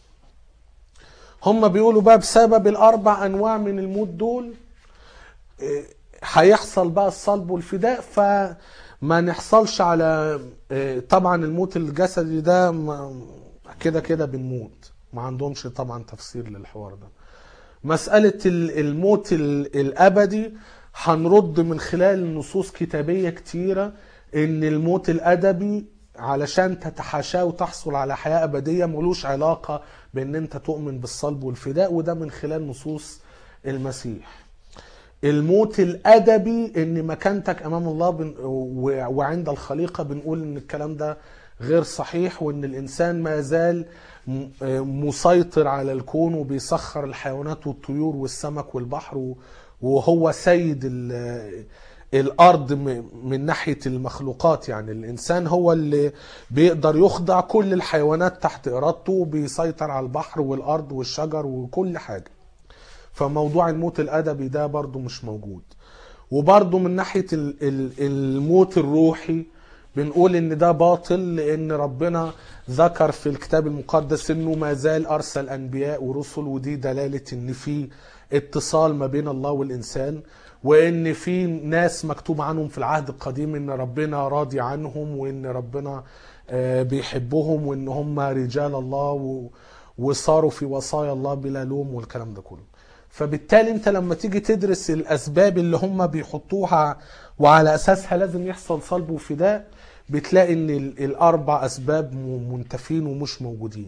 هم بيقولوا بقى بسبب الاربع انواع من الموت دول إيه، هيحصل بقى الصلب والفداء فما نحصلش على إيه، طبعا الموت الجسدي ده ما- كده كده بنموت ما عندهمش طبعا تفسير للحوار ده مسألة ال- الموت ال- الأبدي هنرد من خلال نصوص كتابية كتيرة إن الموت الأدبي علشان تتحاشاه وتحصل على حياة أبدية ملوش علاقة بإن أنت تؤمن بالصلب والفداء وده من خلال نصوص المسيح الموت الادبي ان مكانتك امام الله بن و- وعند الخليقه بنقول ان الكلام ده غير صحيح وان الانسان ما زال م- آه مسيطر على الكون وبيسخر الحيوانات والطيور والسمك والبحر و- وهو سيد ال- الارض م- من ناحيه المخلوقات يعني الانسان هو اللي بيقدر يخضع كل الحيوانات تحت ارادته وبيسيطر على البحر والارض والشجر وكل حاجه فموضوع الموت الادبي ده برضو مش موجود وبرضو من ناحيه ال- ال- الموت الروحي بنقول ان ده باطل لان ربنا ذكر في الكتاب المقدس انه ما زال ارسل انبياء ورسل ودي دلاله ان في اتصال ما بين الله والإنسان وإن في ناس مكتوب عنهم في العهد القديم إن ربنا راضي عنهم وإن ربنا آه، بيحبهم وإن هم رجال الله و- وصاروا في وصايا الله بلا لوم والكلام ده كله فبالتالي انت لما تيجي تدرس الاسباب اللي هم بيحطوها وعلى اساسها لازم يحصل صلب وفداء بتلاقي ان ال- الاربع اسباب م- منتفين ومش موجودين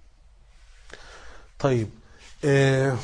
طيب اه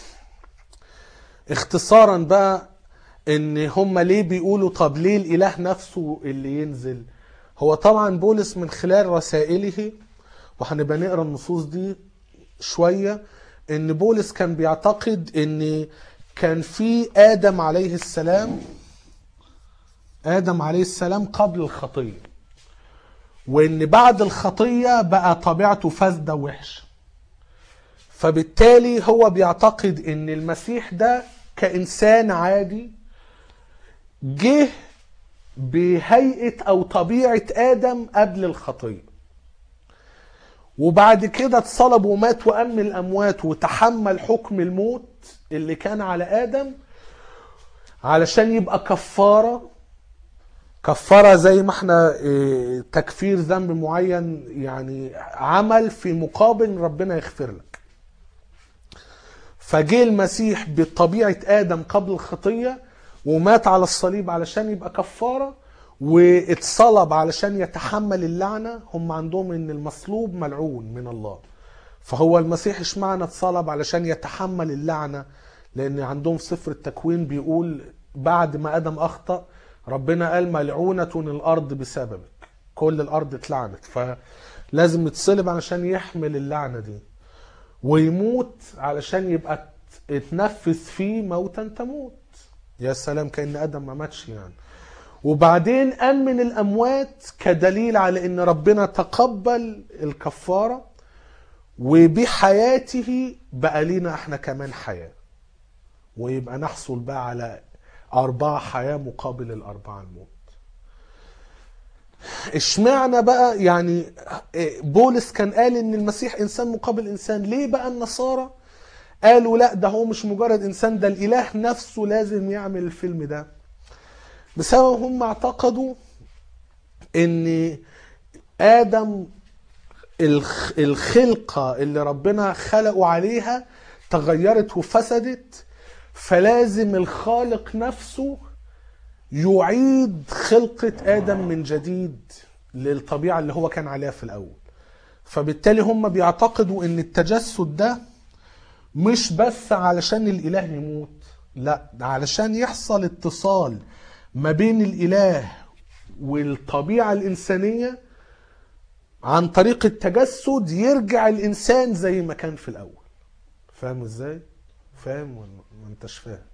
اختصارا بقى ان هم ليه بيقولوا طب ليه الاله نفسه اللي ينزل هو طبعا بولس من خلال رسائله وهنبقى نقرا النصوص دي شويه ان بولس كان بيعتقد ان كان في ادم عليه السلام ادم عليه السلام قبل الخطيه وان بعد الخطيه بقى طبيعته فاسده وحشه فبالتالي هو بيعتقد ان المسيح ده كانسان عادي جه بهيئه او طبيعه ادم قبل الخطيه وبعد كده اتصلب ومات وقام من الاموات وتحمل حكم الموت اللي كان على ادم علشان يبقى كفاره كفاره زي ما احنا اه، تكفير ذنب معين يعني عمل في مقابل ربنا يغفر لك فجه المسيح بطبيعه ادم قبل الخطيه ومات على الصليب علشان يبقى كفاره واتصلب علشان يتحمل اللعنه هم عندهم ان المصلوب ملعون من الله فهو المسيح اشمعنى اتصلب علشان يتحمل اللعنه لان عندهم في سفر التكوين بيقول بعد ما ادم اخطا ربنا قال ملعونه الارض بسببك كل الارض اتلعنت فلازم يتصلب علشان يحمل اللعنه دي ويموت علشان يبقى اتنفذ فيه موتا تموت يا سلام كأن آدم ما ماتش يعني وبعدين قام من الأموات كدليل على إن ربنا تقبل الكفارة وبحياته بقى لينا احنا كمان حياة ويبقى نحصل بقى على أربعة حياة مقابل الأربعة الموت اشمعنى بقى يعني بولس كان قال ان المسيح انسان مقابل انسان ليه بقى النصارى قالوا لا ده هو مش مجرد انسان ده الاله نفسه لازم يعمل الفيلم ده بسبب هم اعتقدوا ان ادم الخ- الخلقه اللي ربنا خلقه عليها تغيرت وفسدت فلازم الخالق نفسه يعيد خلقة آدم من جديد للطبيعة اللي هو كان عليها في الأول فبالتالي هم بيعتقدوا ان التجسد ده مش بس علشان الإله يموت لا ده علشان يحصل اتصال ما بين الإله والطبيعة الإنسانية عن طريق التجسد يرجع الإنسان زي ما كان في الأول فاهم ازاي؟ فاهم ولا ما انتش فاهم؟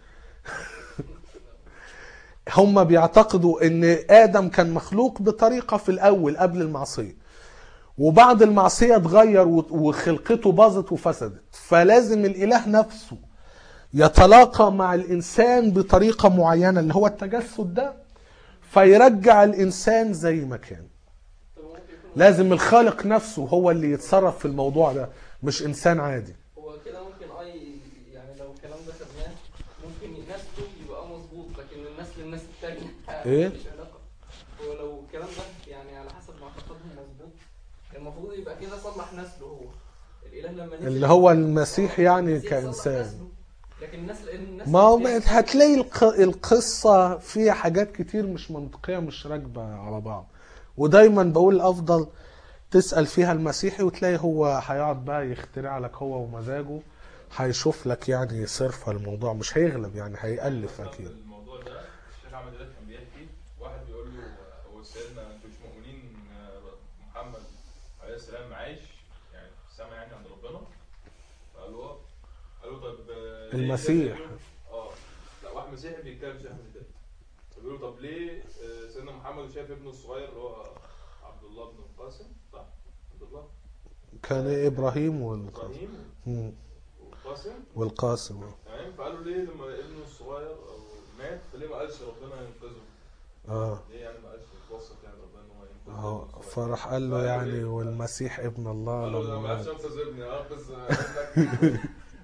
هم بيعتقدوا ان ادم كان مخلوق بطريقه في الاول قبل المعصيه وبعد المعصيه اتغير و- وخلقته باظت وفسدت فلازم الاله نفسه يتلاقى مع الانسان بطريقه معينه اللي هو التجسد ده فيرجع الانسان زي ما كان طب ممكن يكون لازم الخالق نفسه هو اللي يتصرف في الموضوع ده مش انسان عادي هو كده ممكن اي يعني لو الكلام ده خدناه ممكن نسله يبقى مظبوط لكن النسل الناس التانية إيه؟ مفيش علاقة هو لو الكلام ده يعني على حسب معتقدهم مظبوط المفروض يبقى كده صلح نسله هو الاله لما نزل اللي هو المسيح يعني المسيح صلح كانسان نسله. لكن النسل النسل ما هو التاني- هتلاقي الق- القصة فيها حاجات كتير مش منطقية مش راكبة على بعض ودايما بقول الأفضل تسأل فيها المسيحي وتلاقي هو هيقعد بقى يخترع لك هو ومزاجه هيشوف لك يعني صرفة الموضوع مش هيغلب يعني هيألف بالظبط أكيد الموضوع ده الشيخ احمد دلوقتي كان بيحكي واحد بيقول له هو سيدنا انتوا مش مؤمنين آه، محمد عليه السلام عايش يعني في السماء يعني عند ربنا فقال له اه قال له طب آه، ليه المسيح. كده؟ اه لا واحد مسيحي بيتكلم شيخ احمد كده فبيقول له طب ليه آه، سيدنا محمد شايف ابنه الصغير اللي هو عبد الله بن القاسم صح؟ عبد الله كان إبراهيم والقاسم ابراهيم مم. والقاسم والقاسم تمام فقالوا ليه لما ابنه الصغير او مات فليه ما قالش ربنا ينقذه؟ اه ليه يعني ما قالش يتوسط يعني ربنا ان هو ينقذ اهو ابنه الصغير؟ فراح قال له فقال له يعني إيه؟ والمسيح ابن الله قال له انا لما ما مات عرفتش انقذ ابني انقذ ابنك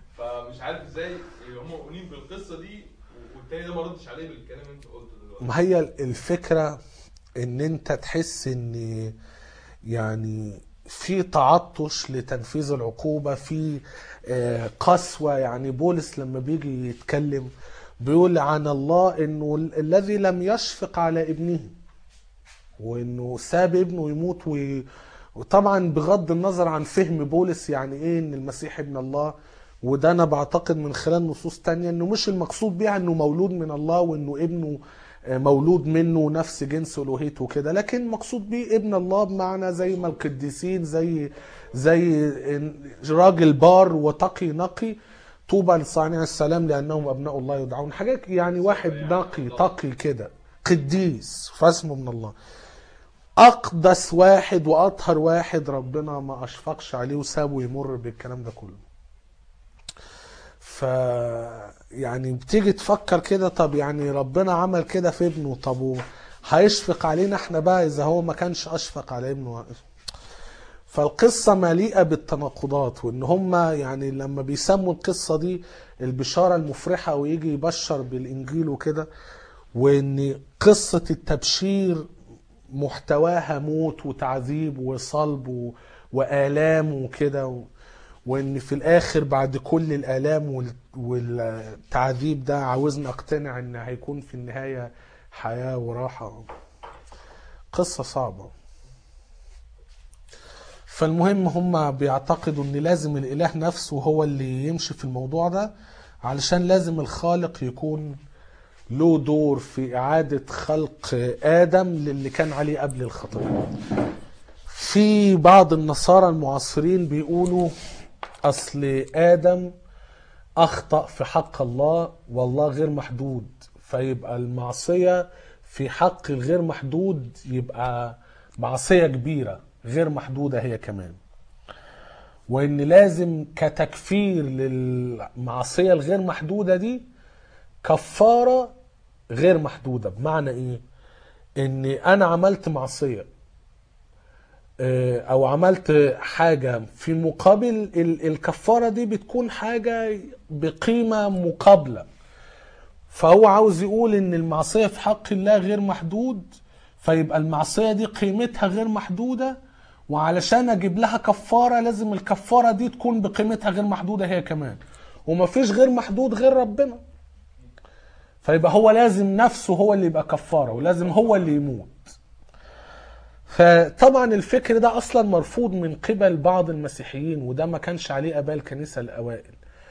فمش عارف ازاي هم مؤمنين بالقصه دي والتاني ده ما ردش عليه بالكلام اللي انت قلته دلوقتي ما هي الفكرة ان انت تحس ان يعني في تعطش لتنفيذ العقوبة في آه، قسوة يعني بولس لما بيجي يتكلم بيقول عن الله انه ال- الذي لم يشفق على ابنه وانه ساب ابنه يموت و... وطبعا بغض النظر عن فهم بولس يعني ايه ان المسيح ابن الله وده انا بعتقد من خلال نصوص تانية انه مش المقصود بيها انه مولود من الله وانه ابنه آه، مولود منه نفس جنس الوهيته وكده لكن مقصود بيه ابن الله بمعنى زي ما القديسين زي زي إن- راجل بار وتقي نقي طوبى لصانع السلام لانهم ابناء الله يدعون حاجات يعني واحد نقي تقي كده قديس فاسمه من الله اقدس واحد واطهر واحد ربنا ما اشفقش عليه وسابه يمر بالكلام ده كله ف يعني بتيجي تفكر كده طب يعني ربنا عمل كده في ابنه طب و- هيشفق علينا احنا بقى اذا هو ما كانش اشفق على ابنه فالقصة مليئة بالتناقضات وان هم يعني لما بيسموا القصة دي البشارة المفرحة ويجي يبشر بالانجيل وكده وان قصة التبشير محتواها موت وتعذيب وصلب و... وآلام وكده و... وان في الاخر بعد كل الآلام وال... والتعذيب ده عاوزني اقتنع ان هيكون في النهاية حياة وراحة قصة صعبة فالمهم هم بيعتقدوا ان لازم الاله نفسه هو اللي يمشي في الموضوع ده علشان لازم الخالق يكون له دور في إعادة خلق آدم للي كان عليه قبل الخطية في بعض النصارى المعاصرين بيقولوا أصل آدم أخطأ في حق الله والله غير محدود فيبقى المعصية في حق الغير محدود يبقى معصية كبيرة غير محدودة هي كمان وإن لازم كتكفير للمعصية الغير محدودة دي كفارة غير محدودة بمعنى ايه ان انا عملت معصية آه، او عملت حاجة في مقابل ال- الكفارة دي بتكون حاجة بقيمة مقابلة فهو عاوز يقول ان المعصية في حق الله غير محدود فيبقى المعصية دي قيمتها غير محدودة وعلشان اجيب لها كفارة لازم الكفارة دي تكون بقيمتها غير محدودة هي كمان ومفيش غير محدود غير ربنا فيبقى هو لازم نفسه هو اللي يبقى كفاره ولازم هو اللي يموت فطبعا الفكر ده اصلا مرفوض من قبل بعض المسيحيين وده ما كانش عليه اباء الكنيسه الاوائل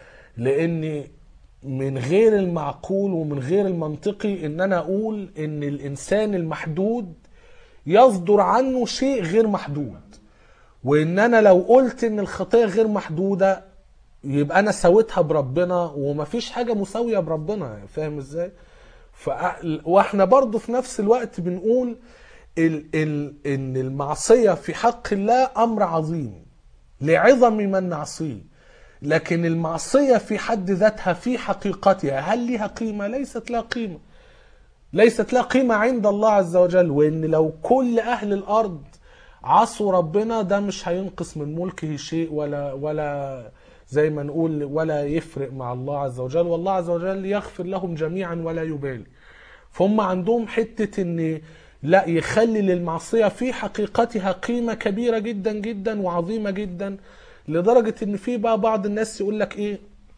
لان من غير المعقول ومن غير المنطقي ان انا اقول ان الانسان المحدود يصدر عنه شيء غير محدود وان انا لو قلت ان الخطيه غير محدوده يبقى انا سويتها بربنا ومفيش حاجه مساويه بربنا فاهم ازاي ف... واحنا برضو في نفس الوقت بنقول ال... ال... ان المعصيه في حق الله امر عظيم لعظم من نعصيه لكن المعصيه في حد ذاتها في حقيقتها هل لها قيمه ليست لها قيمه ليست لها قيمه عند الله عز وجل وان لو كل اهل الارض عصوا ربنا ده مش هينقص من ملكه شيء ولا ولا زي ما نقول ولا يفرق مع الله عز وجل والله عز وجل يغفر لهم جميعا ولا يبالي فهم عندهم حتة ان لا يخلي للمعصية في حقيقتها قيمة كبيرة جدا جدا وعظيمة جدا لدرجة ان في بقى بعض الناس يقول لك ايه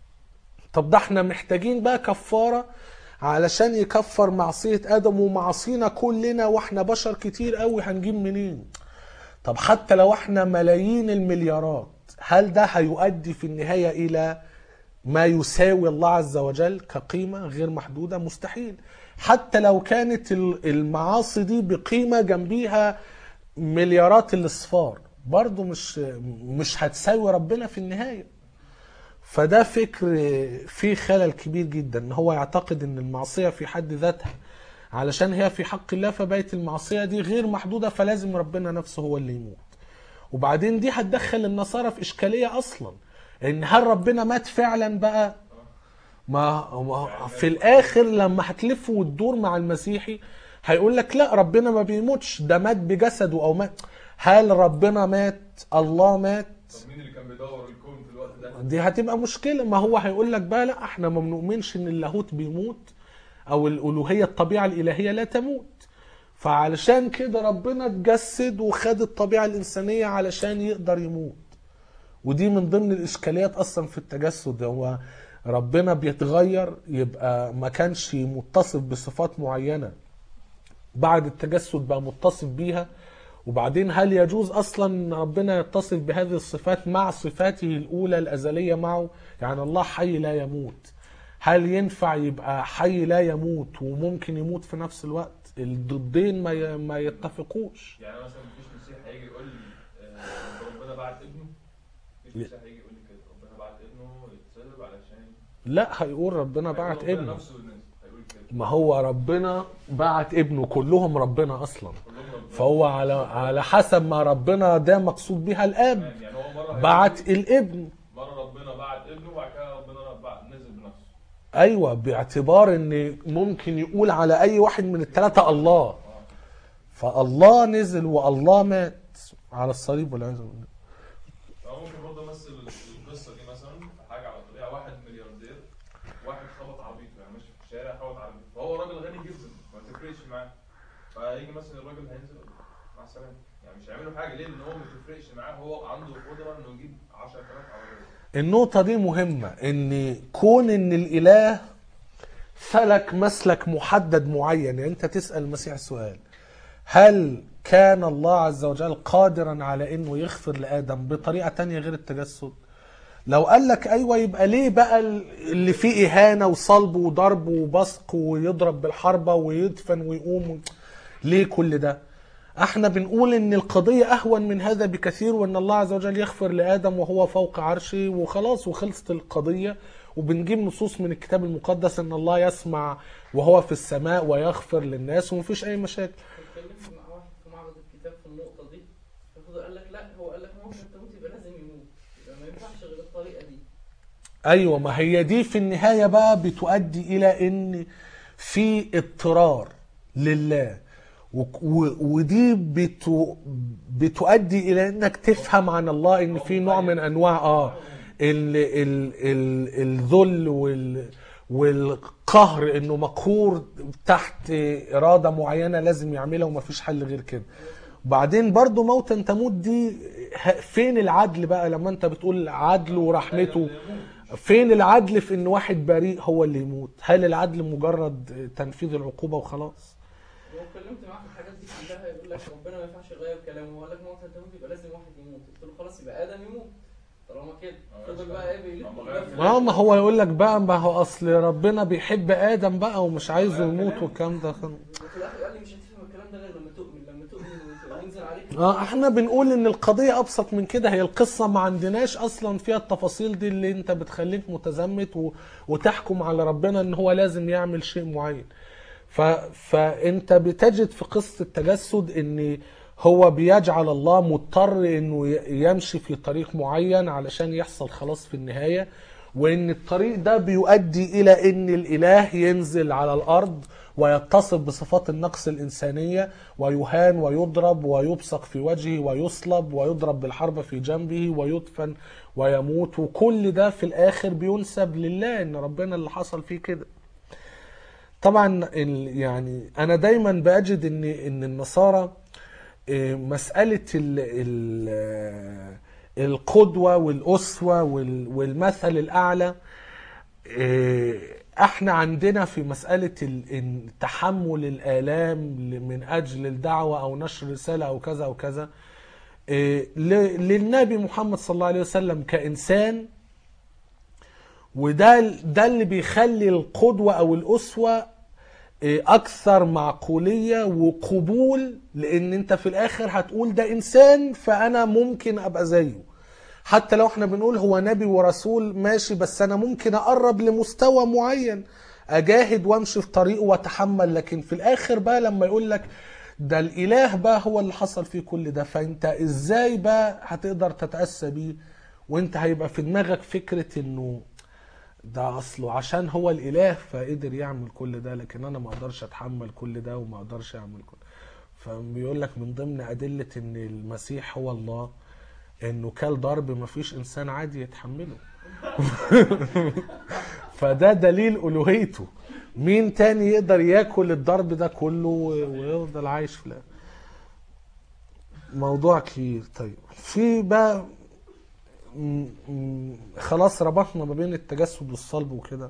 طب ده احنا محتاجين بقى كفارة علشان يكفر معصية ادم ومعاصينا كلنا واحنا بشر كتير قوي هنجيب منين طب حتى لو احنا ملايين المليارات هل ده هيؤدي في النهاية إلى ما يساوي الله عز وجل كقيمة غير محدودة مستحيل حتى لو كانت ال- المعاصي دي بقيمة جنبيها مليارات الاصفار برضو مش مش هتساوي ربنا في النهاية فده فكر فيه خلل كبير جدا ان هو يعتقد ان المعصية في حد ذاتها علشان هي في حق الله فبقت المعصية دي غير محدودة فلازم ربنا نفسه هو اللي يموت وبعدين دي هتدخل النصارى في اشكاليه اصلا ان هل ربنا مات فعلا بقى ما ما- في الاخر لما هتلف وتدور مع المسيحي هيقول لك لا ربنا ما بيموتش ده مات بجسده او مات هل ربنا مات الله مات طب مين اللي كان بيدور الكون في الوقت ده؟ ده دي هتبقى مشكلة ما هو هيقول لك بقى لا احنا ما بنؤمنش ان اللاهوت بيموت او الالوهية الطبيعة الالهية لا تموت فعلشان كده ربنا اتجسد وخد الطبيعة الانسانية علشان يقدر يموت ودي من ضمن الاشكاليات اصلا في التجسد هو ربنا بيتغير يبقى ما كانش متصف بصفات معينة بعد التجسد بقى متصف بيها وبعدين هل يجوز اصلا ان ربنا يتصف بهذه الصفات مع صفاته الاولى الازليه معه يعني الله حي لا يموت هل ينفع يبقى حي لا يموت وممكن يموت في نفس الوقت الضدين ما ي- ما يتفقوش يعني مثلا مفيش مسيح هيجي يقول لي آه، ربنا بعت ابنه مفيش مسيح هيجي يقول لي كده ربنا بعت ابنه يتصلب علشان لا هيقول ربنا بعت ربنا ابنه نفسه الناس هيقول كده ما هو ربنا بعت ابنه كلهم ربنا اصلا كلهم ربنا فهو على على حسب ما ربنا ده مقصود بيها الاب تمام، يعني هو مره هيقول بعت لي- الابن مره ربنا بعت ابنه وبعد كده ربنا بعت نزل بنفسه ايوه باعتبار ان ممكن يقول على اي واحد من الثلاثه الله اه فالله نزل والله مات على الصليب والعياذ بالله هو ممكن برضه امثل القصه دي مثلا في حاجه على الطريقه واحد ملياردير واحد خبط عربيته يعني ماشي في الشارع خبط عربيته فهو راجل غني جدا ما تفرقش معاه فيجي مثلا الراجل هينزل مع السلامه يعني مش هيعملوا حاجه ليه؟ لان هو ما تفرقش معاه هو عنده القدره انه يجيب 10000 عربيه النقطة دي مهمة ان كون ان الاله سلك مسلك محدد معين يعني انت تسأل المسيح سؤال هل كان الله عز وجل قادرا على انه يغفر لادم بطريقة تانية غير التجسد لو قال لك ايوه يبقى ليه بقى اللي فيه اهانة وصلب وضرب وبصق ويضرب بالحربة ويدفن ويقوم ليه كل ده احنا بنقول ان القضية اهون من هذا بكثير وان الله عز وجل يغفر لادم وهو فوق عرشه وخلاص وخلصت القضية وبنجيب نصوص من الكتاب المقدس ان الله يسمع وهو في السماء ويغفر للناس ومفيش اي مشاكل اتكلمت مع واحد في معرض الكتاب في النقطة دي ففضل قال لك لا هو قال لك ما هو عشان تموت يبقى لازم يموت يبقى ما ينفعش غير الطريقة دي ايوه ما هي دي في النهايه بقى بتؤدي الى ان في اضطرار لله و- و- ودي بتو بتؤدي الى انك تفهم عن الله ان في نوع من انواع اه ال ال ال الذل وال والقهر انه مقهور تحت اراده معينه لازم يعملها ومفيش حل غير كده وبعدين برضو موتا تموت دي ه- فين العدل بقى لما انت بتقول عدل ورحمته فين العدل في ان واحد بريء هو اللي يموت هل العدل مجرد تنفيذ العقوبة وخلاص لو اتكلمت معاه في الحاجات دي كلها يقول لك ربنا ما ينفعش يغير كلامه هو قال لك ما هو عشان تموت يبقى لازم واحد يموت قلت له خلاص يبقى ادم يموت طالما كده آه، فضل مش بقى ايه بيلف هم ويلف غير ويلف. ما ما هو يقول لك بقى ما هو اصل ربنا بيحب ادم بقى ومش عايزه يموت والكلام ده وفي الاخر قال لي مش هتفهم الكلام ده غير لما تؤمن لما تؤمن وينزل عليك اه احنا بنقول ان القضية ابسط من كده هي القصة ما عندناش اصلا فيها التفاصيل دي اللي انت بتخليك متزمت و... وتحكم على ربنا ان هو لازم يعمل شيء معين ف... فانت بتجد في قصة التجسد ان هو بيجعل الله مضطر انه ي- يمشي في طريق معين علشان يحصل خلاص في النهاية وان الطريق ده بيؤدي الى ان الاله ينزل على الارض ويتصف بصفات النقص الانسانيه ويهان ويضرب ويبصق في وجهه ويصلب ويضرب بالحربه في جنبه ويدفن ويموت وكل ده في الاخر بينسب لله ان ربنا اللي حصل فيه كده طبعا ال- يعني انا دايما بجد ان ان النصارى إيه، مساله ال ال آه، القدوه والاسوه وال- والمثل الاعلى إيه، احنا عندنا في مساله ال- إن تحمل الالام ل- من اجل الدعوه او نشر رساله او كذا او كذا إيه، ل- للنبي محمد صلى الله عليه وسلم كانسان وده ده اللي بيخلي القدوة أو الأسوة إيه، أكثر معقولية وقبول لأن أنت في الآخر هتقول ده إنسان فأنا ممكن أبقى زيه حتى لو احنا بنقول هو نبي ورسول ماشي بس أنا ممكن أقرب لمستوى معين أجاهد وأمشي في طريقه وأتحمل لكن في الآخر بقى لما يقول لك ده الإله بقى هو اللي حصل فيه كل ده فأنت إزاي بقى هتقدر تتأسى بيه وأنت هيبقى في دماغك فكرة إنه ده اصله عشان هو الاله فقدر يعمل كل ده لكن انا ما اقدرش اتحمل كل ده وما اقدرش اعمل كل فبيقول لك من ضمن ادله ان المسيح هو الله انه كل ضرب ما فيش انسان عادي يتحمله فده دليل الوهيته مين تاني يقدر ياكل الضرب ده كله و- ويفضل عايش في الآخر موضوع كبير طيب في بقى م- م- خلاص ربطنا ما بين التجسد والصلب وكده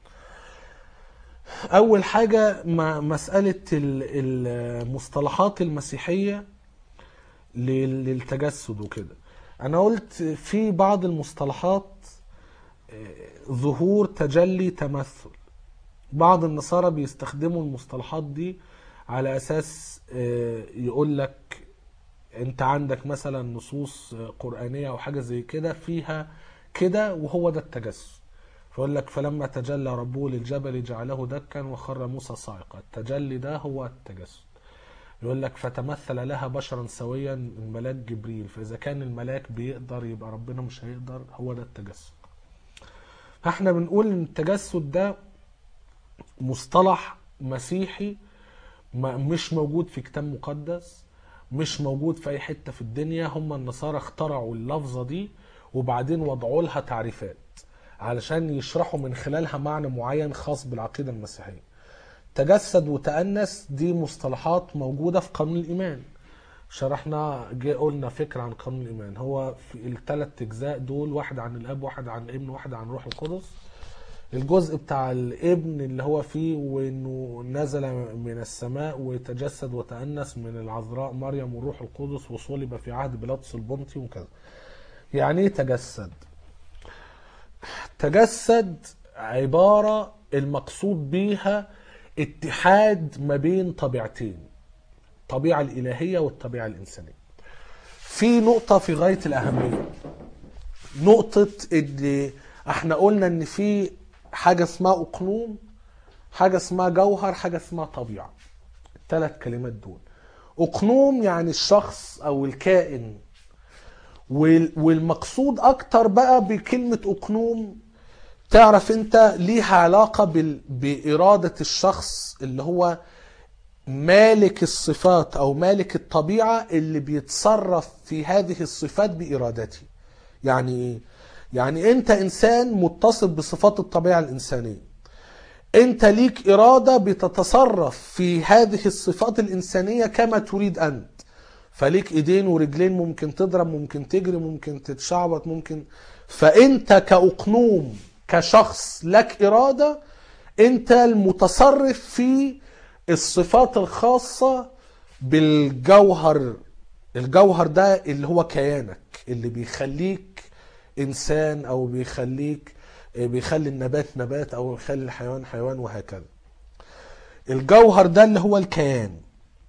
اول حاجه مع مساله ال- المصطلحات المسيحيه لل- للتجسد وكده انا قلت في بعض المصطلحات آه، ظهور تجلي تمثل بعض النصارى بيستخدموا المصطلحات دي على اساس آه، يقول لك انت عندك مثلا نصوص آه، قرآنية او حاجة زي كده فيها كده وهو ده التجسد فيقول لك فلما تجلى ربه للجبل جعله دكا وخر موسى صاعقا التجلي ده هو التجسد يقول لك فتمثل لها بشرا سويا الملاك جبريل فاذا كان الملاك بيقدر يبقى ربنا مش هيقدر هو ده التجسد فاحنا بنقول ان التجسد ده مصطلح مسيحي ما مش موجود في كتاب مقدس مش موجود في اي حته في الدنيا هم النصارى اخترعوا اللفظه دي وبعدين وضعوا لها تعريفات علشان يشرحوا من خلالها معنى معين خاص بالعقيده المسيحيه تجسد وتأنس دي مصطلحات موجوده في قانون الايمان شرحنا جه قلنا فكره عن قانون الايمان هو في الثلاث اجزاء دول واحد عن الاب واحد عن الابن واحد عن الروح القدس الجزء بتاع الابن اللي هو فيه وانه نزل من السماء وتجسد وتأنس من العذراء مريم والروح القدس وصلب في عهد بيلاطس البنطي وكذا يعني ايه تجسد تجسد عبارة المقصود بيها اتحاد ما بين طبيعتين الطبيعة الإلهية والطبيعة الإنسانية في نقطة في غاية الأهمية نقطة ان احنا قلنا ان في حاجة اسمها اقنوم حاجة اسمها جوهر حاجة اسمها طبيعة الثلاث كلمات دول اقنوم يعني الشخص او الكائن وال- والمقصود اكتر بقى بكلمة اقنوم تعرف انت ليها علاقة بال- بإرادة الشخص اللي هو مالك الصفات او مالك الطبيعة اللي بيتصرف في هذه الصفات بإرادته يعني ايه يعني انت انسان متصف بصفات الطبيعه الانسانيه انت ليك اراده بتتصرف في هذه الصفات الانسانيه كما تريد انت فليك ايدين ورجلين ممكن تضرب ممكن تجري ممكن تتشعبط ممكن فانت كاقنوم كشخص لك اراده انت المتصرف في الصفات الخاصه بالجوهر الجوهر ده اللي هو كيانك اللي بيخليك انسان او بيخليك بيخلي النبات نبات او بيخلي الحيوان حيوان وهكذا الجوهر ده اللي هو الكيان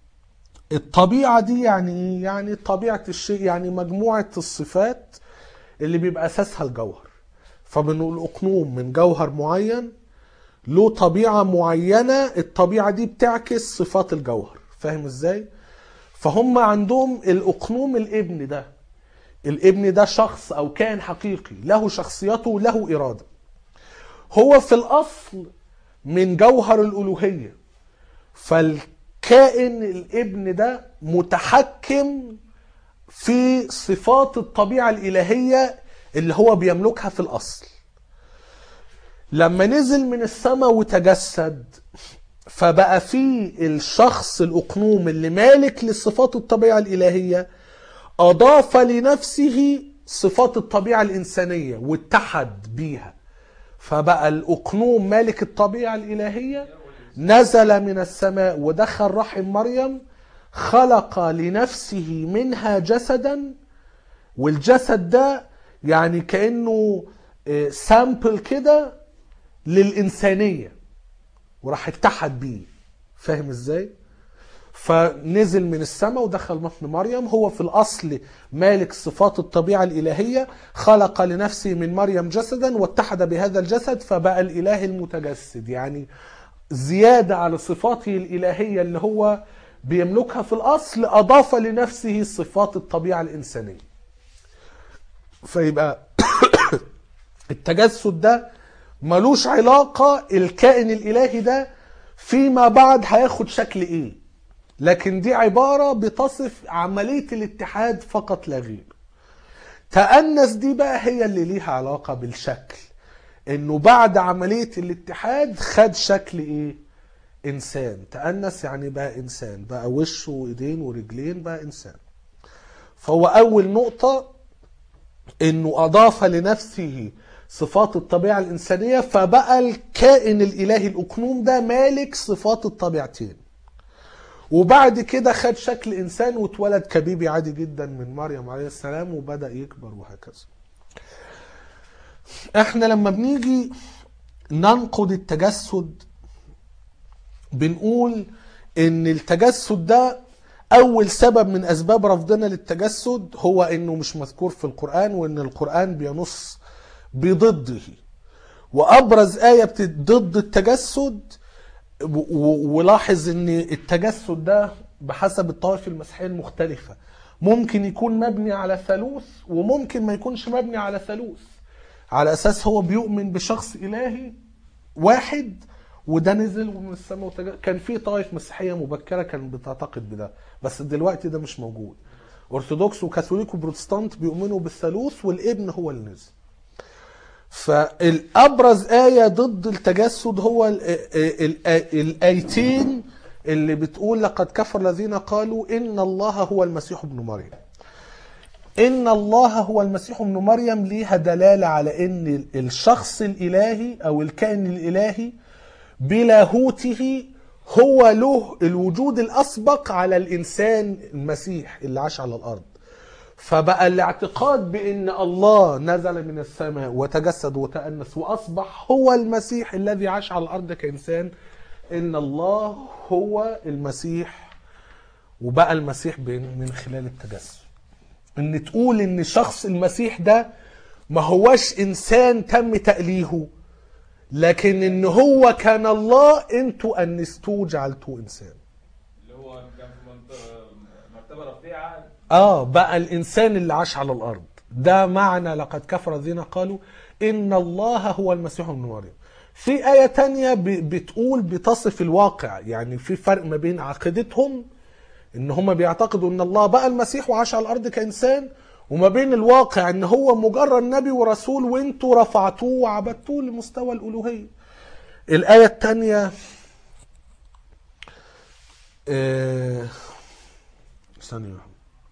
الطبيعة دي يعني ايه؟ يعني طبيعة الشيء يعني مجموعة الصفات اللي بيبقى اساسها الجوهر فبنقول اقنوم من جوهر معين له طبيعة معينة الطبيعة دي بتعكس صفات الجوهر فاهم ازاي؟ فهم عندهم الاقنوم الابن ده الابن ده شخص او كائن حقيقي له شخصيته له اراده هو في الاصل من جوهر الالوهيه فالكائن الابن ده متحكم في صفات الطبيعه الالهيه اللي هو بيملكها في الاصل لما نزل من السماء وتجسد فبقى في الشخص الاقنوم اللي مالك لصفات الطبيعه الالهيه اضاف لنفسه صفات الطبيعه الانسانيه واتحد بيها فبقى الاقنوم مالك الطبيعه الالهيه نزل من السماء ودخل رحم مريم خلق لنفسه منها جسدا والجسد ده يعني كانه سامبل كده للانسانيه وراح اتحد بيه فاهم ازاي فنزل من السماء ودخل بطن مريم هو في الاصل مالك صفات الطبيعه الالهيه خلق لنفسه من مريم جسدا واتحد بهذا الجسد فبقى الاله المتجسد يعني زياده على صفاته الالهيه اللي هو بيملكها في الاصل اضاف لنفسه صفات الطبيعه الانسانيه فيبقى التجسد ده ملوش علاقه الكائن الالهي ده فيما بعد هياخد شكل ايه لكن دي عبارة بتصف عملية الاتحاد فقط لا غير تأنس دي بقى هي اللي ليها علاقة بالشكل انه بعد عملية الاتحاد خد شكل ايه انسان تأنس يعني بقى انسان بقى وشه وايدين ورجلين بقى انسان فهو اول نقطة انه اضاف لنفسه صفات الطبيعة الانسانية فبقى الكائن الالهي الاقنوم ده مالك صفات الطبيعتين وبعد كده خد شكل انسان واتولد كبيبي عادي جدا من مريم عليه السلام وبدا يكبر وهكذا احنا لما بنيجي ننقد التجسد بنقول ان التجسد ده اول سبب من اسباب رفضنا للتجسد هو انه مش مذكور في القران وان القران بينص بضده وابرز ايه بت- ضد التجسد و- و- ولاحظ ان التجسد ده بحسب الطوائف المسيحيه المختلفه ممكن يكون مبني على ثالوث وممكن ما يكونش مبني على ثالوث على اساس هو بيؤمن بشخص الهي واحد وده نزل من السماء وتج... كان في طائف مسيحيه مبكره كانت بتعتقد بده بس دلوقتي ده مش موجود ارثوذكس وكاثوليك وبروتستانت بيؤمنوا بالثالوث والابن هو اللي نزل فالابرز ايه ضد التجسد هو ال- ال- ال- الايتين اللي بتقول لقد كفر الذين قالوا ان الله هو المسيح ابن مريم ان الله هو المسيح ابن مريم ليها دلاله على ان الشخص الالهي او الكائن الالهي بلاهوته هو له الوجود الاسبق على الانسان المسيح اللي عاش على الارض فبقى الاعتقاد بان الله نزل من السماء وتجسد وتأنس واصبح هو المسيح الذي عاش على الارض كانسان ان الله هو المسيح وبقى المسيح بين- من خلال التجسد ان تقول ان شخص المسيح ده ما هوش انسان تم تأليهه لكن ان هو كان الله انتوا انستوه جعلتوه انسان اللي هو كان في منطقة مرتبة رفيعة اه بقى الانسان اللي عاش على الارض ده معنى لقد كفر الذين قالوا ان الله هو المسيح ابن مريم في آية تانية ب- بتقول بتصف الواقع يعني في فرق ما بين عقيدتهم ان هم بيعتقدوا ان الله بقى المسيح وعاش على الارض كانسان وما بين الواقع ان هو مجرد نبي ورسول وانتوا رفعتوه وعبدتوه لمستوى الالوهيه الايه الثانيه آه... ثانيه واحدة.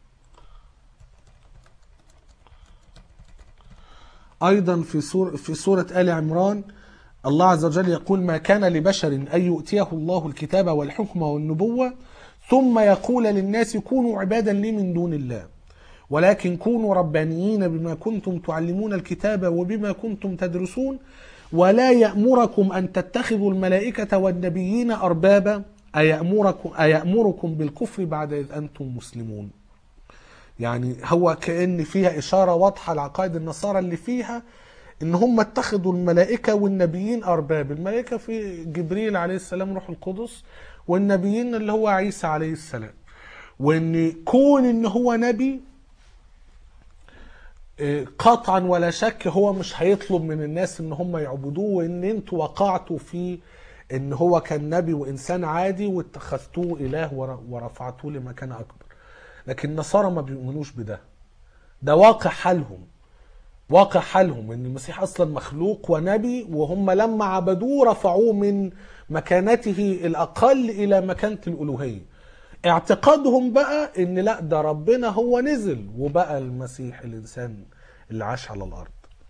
ايضا في سور في سوره ال عمران الله عز وجل يقول ما كان لبشر ان يؤتيه الله الكتاب والحكم والنبوه ثم يقول للناس كونوا عبادا لي من دون الله ولكن كونوا ربانيين بما كنتم تعلمون الكتاب وبما كنتم تدرسون ولا يأمركم أن تتخذوا الملائكة والنبيين أربابا أيأمركم, أيأمركم بالكفر بعد إذ أنتم مسلمون يعني هو كأن فيها إشارة واضحة لعقائد النصارى اللي فيها إن هم اتخذوا الملائكة والنبيين أرباب الملائكة في جبريل عليه السلام روح القدس والنبيين اللي هو عيسى عليه السلام وإن كون إن هو نبي إيه، قطعا ولا شك هو مش هيطلب من الناس ان هم يعبدوه وان انتوا وقعتوا في ان هو كان نبي وانسان عادي واتخذتوه اله ور- ورفعتوه لمكان اكبر لكن النصارى ما بيؤمنوش بده ده واقع حالهم واقع حالهم ان المسيح اصلا مخلوق ونبي وهم لما عبدوه رفعوه من مكانته الاقل الى مكانه الالوهيه اعتقادهم بقى ان لا ده ربنا هو نزل وبقى المسيح الانسان اللي عاش على الارض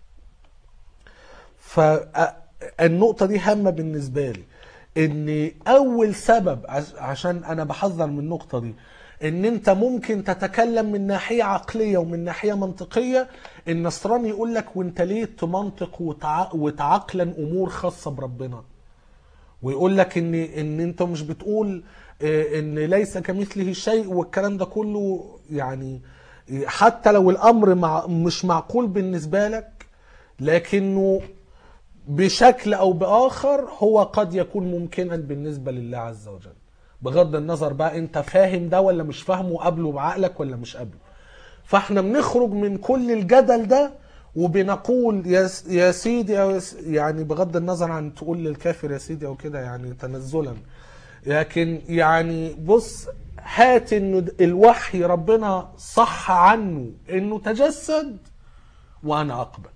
فالنقطة دي هامة بالنسبة لي ان اول سبب عش- عشان انا بحذر من النقطة دي ان انت ممكن تتكلم من ناحية عقلية ومن ناحية منطقية النصراني يقول لك وانت ليه تمنطق وتع... وتعقلا امور خاصة بربنا ويقول لك ان ان انت مش بتقول آه، ان ليس كمثله شيء والكلام ده كله يعني حتى لو الامر مع مش معقول بالنسبه لك لكنه بشكل او باخر هو قد يكون ممكنا بالنسبه لله عز وجل بغض النظر بقى انت فاهم ده ولا مش فاهمه قبله بعقلك ولا مش قبله فاحنا بنخرج من كل الجدل ده وبنقول يا س- يا سيدي أو يا س- يعني بغض النظر عن تقول للكافر يا سيدي او كده يعني تنزلا لكن يعني بص هات انه د- الوحي ربنا صح عنه انه تجسد وانا اقبل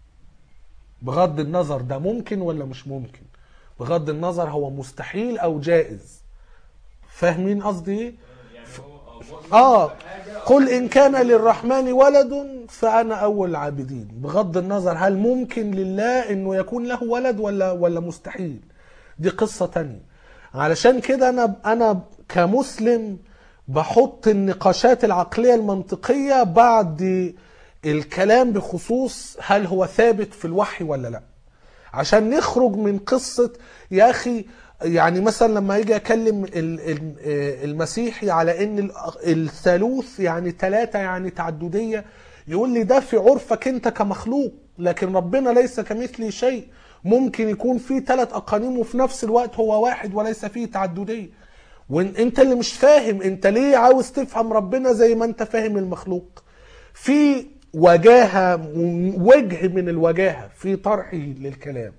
بغض النظر ده ممكن ولا مش ممكن بغض النظر هو مستحيل او جائز فاهمين قصدي ايه يعني هو اه حاجه قل ان كان للرحمن ولد فانا اول العابدين بغض النظر هل ممكن لله انه يكون له ولد ولا ولا مستحيل دي قصة تانية علشان كده انا انا كمسلم بحط النقاشات العقلية المنطقية بعد الكلام بخصوص هل هو ثابت في الوحي ولا لا عشان نخرج من قصة يا أخي يعني مثلا لما يجي أكلم ال- ال- المسيحي على إن ال- الثالوث يعني ثلاثة يعني تعددية يقول لي ده في عرفك أنت كمخلوق لكن ربنا ليس كمثله شيء ممكن يكون في ثلاث أقانيم وفي نفس الوقت هو واحد وليس فيه تعددية وانت اللي مش فاهم انت ليه عاوز تفهم ربنا زي ما انت فاهم المخلوق في وجاهة وجه من الوجاهة في طرحه للكلام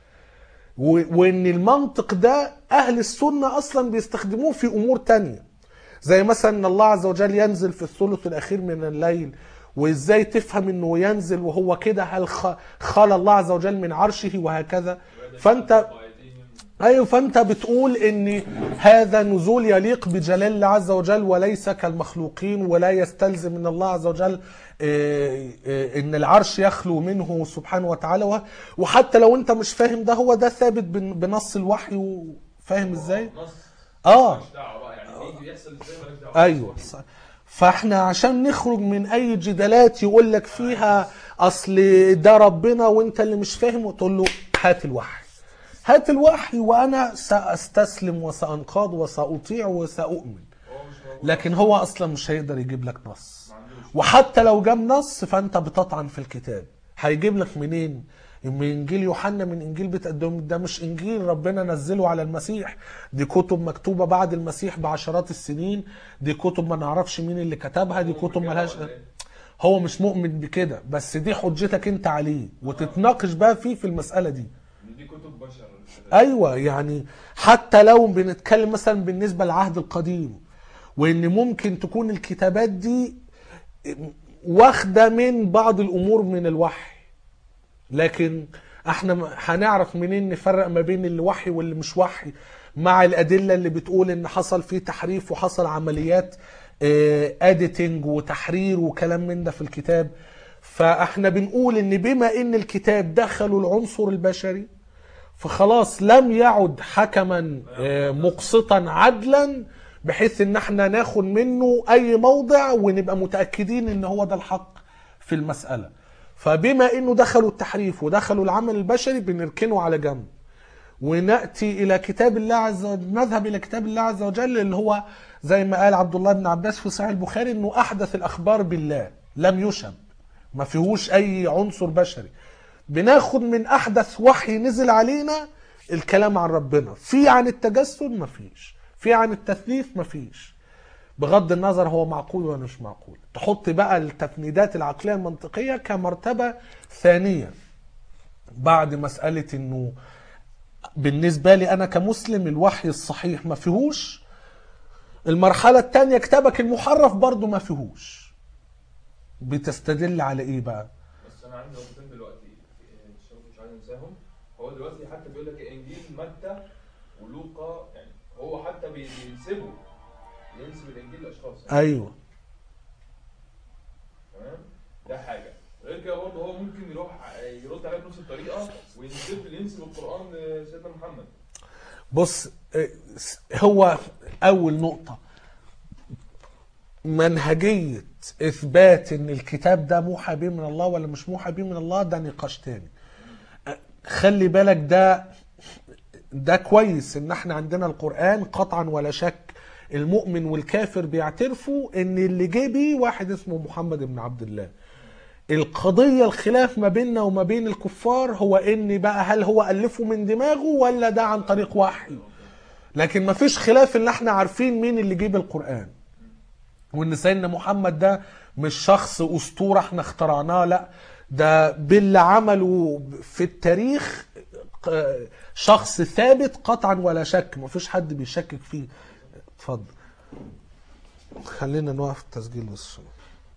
و- وان المنطق ده اهل السنة اصلا بيستخدموه في امور تانية زي مثلا ان الله عز وجل ينزل في الثلث الاخير من الليل وازاي تفهم انه ينزل وهو كده هل خ- خلى الله عز وجل من عرشه وهكذا فانت قائدين ايوه فانت بتقول ان هذا نزول يليق بجلال الله عز وجل وليس كالمخلوقين ولا يستلزم من الله عز وجل آه، آه، ان العرش يخلو منه سبحانه وتعالى وه- وحتى لو انت مش فاهم ده هو ده ثابت بن- بنص الوحي وفاهم ازاي؟ نص اه مالكش دعوه بقى يعني يجي بيحصل ازاي مالكش دعوه ايوه صح. فاحنا عشان نخرج من اي جدالات يقول لك فيها اصل ده ربنا وانت اللي مش فاهم وتقول له هات الوحي هات الوحي وانا ساستسلم وسانقاد وساطيع وساؤمن هو مش موجود لكن هو اصلا مش هيقدر يجيب لك نص ما عندوش وحتى لو جاب نص فانت بتطعن في الكتاب هيجيب لك منين من انجيل يوحنا من انجيل بيت قدام ده مش انجيل ربنا نزله على المسيح دي كتب مكتوبه بعد المسيح بعشرات السنين دي كتب ما نعرفش مين اللي كتبها دي كتب ملهاش هو مش مؤمن بكده بس دي حجتك انت عليه وتتناقش بقى فيه في المساله دي دي كتب بشر ايوه يعني حتى لو بنتكلم مثلا بالنسبه للعهد القديم وان ممكن تكون الكتابات دي واخده من بعض الامور من الوحي لكن احنا م- هنعرف منين نفرق ما بين اللي وحي واللي مش وحي مع الادله اللي بتقول ان حصل فيه تحريف وحصل عمليات اديتنج وتحرير وكلام من ده في الكتاب فاحنا بنقول ان بما ان الكتاب دخلوا العنصر البشري فخلاص لم يعد حكما آه، مقسطا عدلا بحيث ان احنا ناخد منه اي موضع ونبقى متاكدين ان هو ده الحق في المساله فبما انه دخلوا التحريف ودخلوا العمل البشري بنركنه على جنب وناتي الى كتاب الله عز وجل نذهب الى كتاب الله عز وجل اللي هو زي ما قال عبد الله بن عباس في صحيح البخاري انه احدث الاخبار بالله لم يشب ما فيهوش اي عنصر بشري بناخد من احدث وحي نزل علينا الكلام عن ربنا في عن التجسد ما فيش في عن التثليث ما فيش بغض النظر هو معقول ولا مش معقول تحط بقى التفنيدات العقلية المنطقية كمرتبة ثانية بعد مسألة انه بالنسبة لي انا كمسلم الوحي الصحيح ما فيهوش المرحلة الثانية كتابك المحرف برضو ما فيهوش بتستدل على ايه بقى بس انا عندي نقطتين دلوقتي إيه، الشباب مش عايز انساهم هو دلوقتي حتى بيقول لك انجيل متى ولوقا يعني هو حتى بي- بينسبه ينسب الانجيل لاشخاص يعني. ايوه تمام ده حاجه غير كده برضه هو ممكن يروح يرد عليها بنفس الطريقه وينسب ينسب القران لسيدنا محمد بص آه، هو اول نقطة منهجية اثبات ان الكتاب ده موحى به من الله ولا مش موحى به من الله ده نقاش تاني آه، خلي بالك ده ده كويس ان احنا عندنا القرآن قطعا ولا شك المؤمن والكافر بيعترفوا ان اللي جه بيه واحد اسمه محمد بن عبد الله القضية الخلاف ما بيننا وما بين الكفار هو ان بقى هل هو ألفه من دماغه ولا ده عن طريق وحي لكن ما فيش خلاف ان احنا عارفين مين اللي جيب القرآن وان سيدنا محمد ده مش شخص اسطورة احنا اخترعناه لا ده باللي عمله في التاريخ ق- شخص ثابت قطعا ولا شك ما فيش حد بيشكك فيه اتفضل خلينا نوقف التسجيل بس شوية.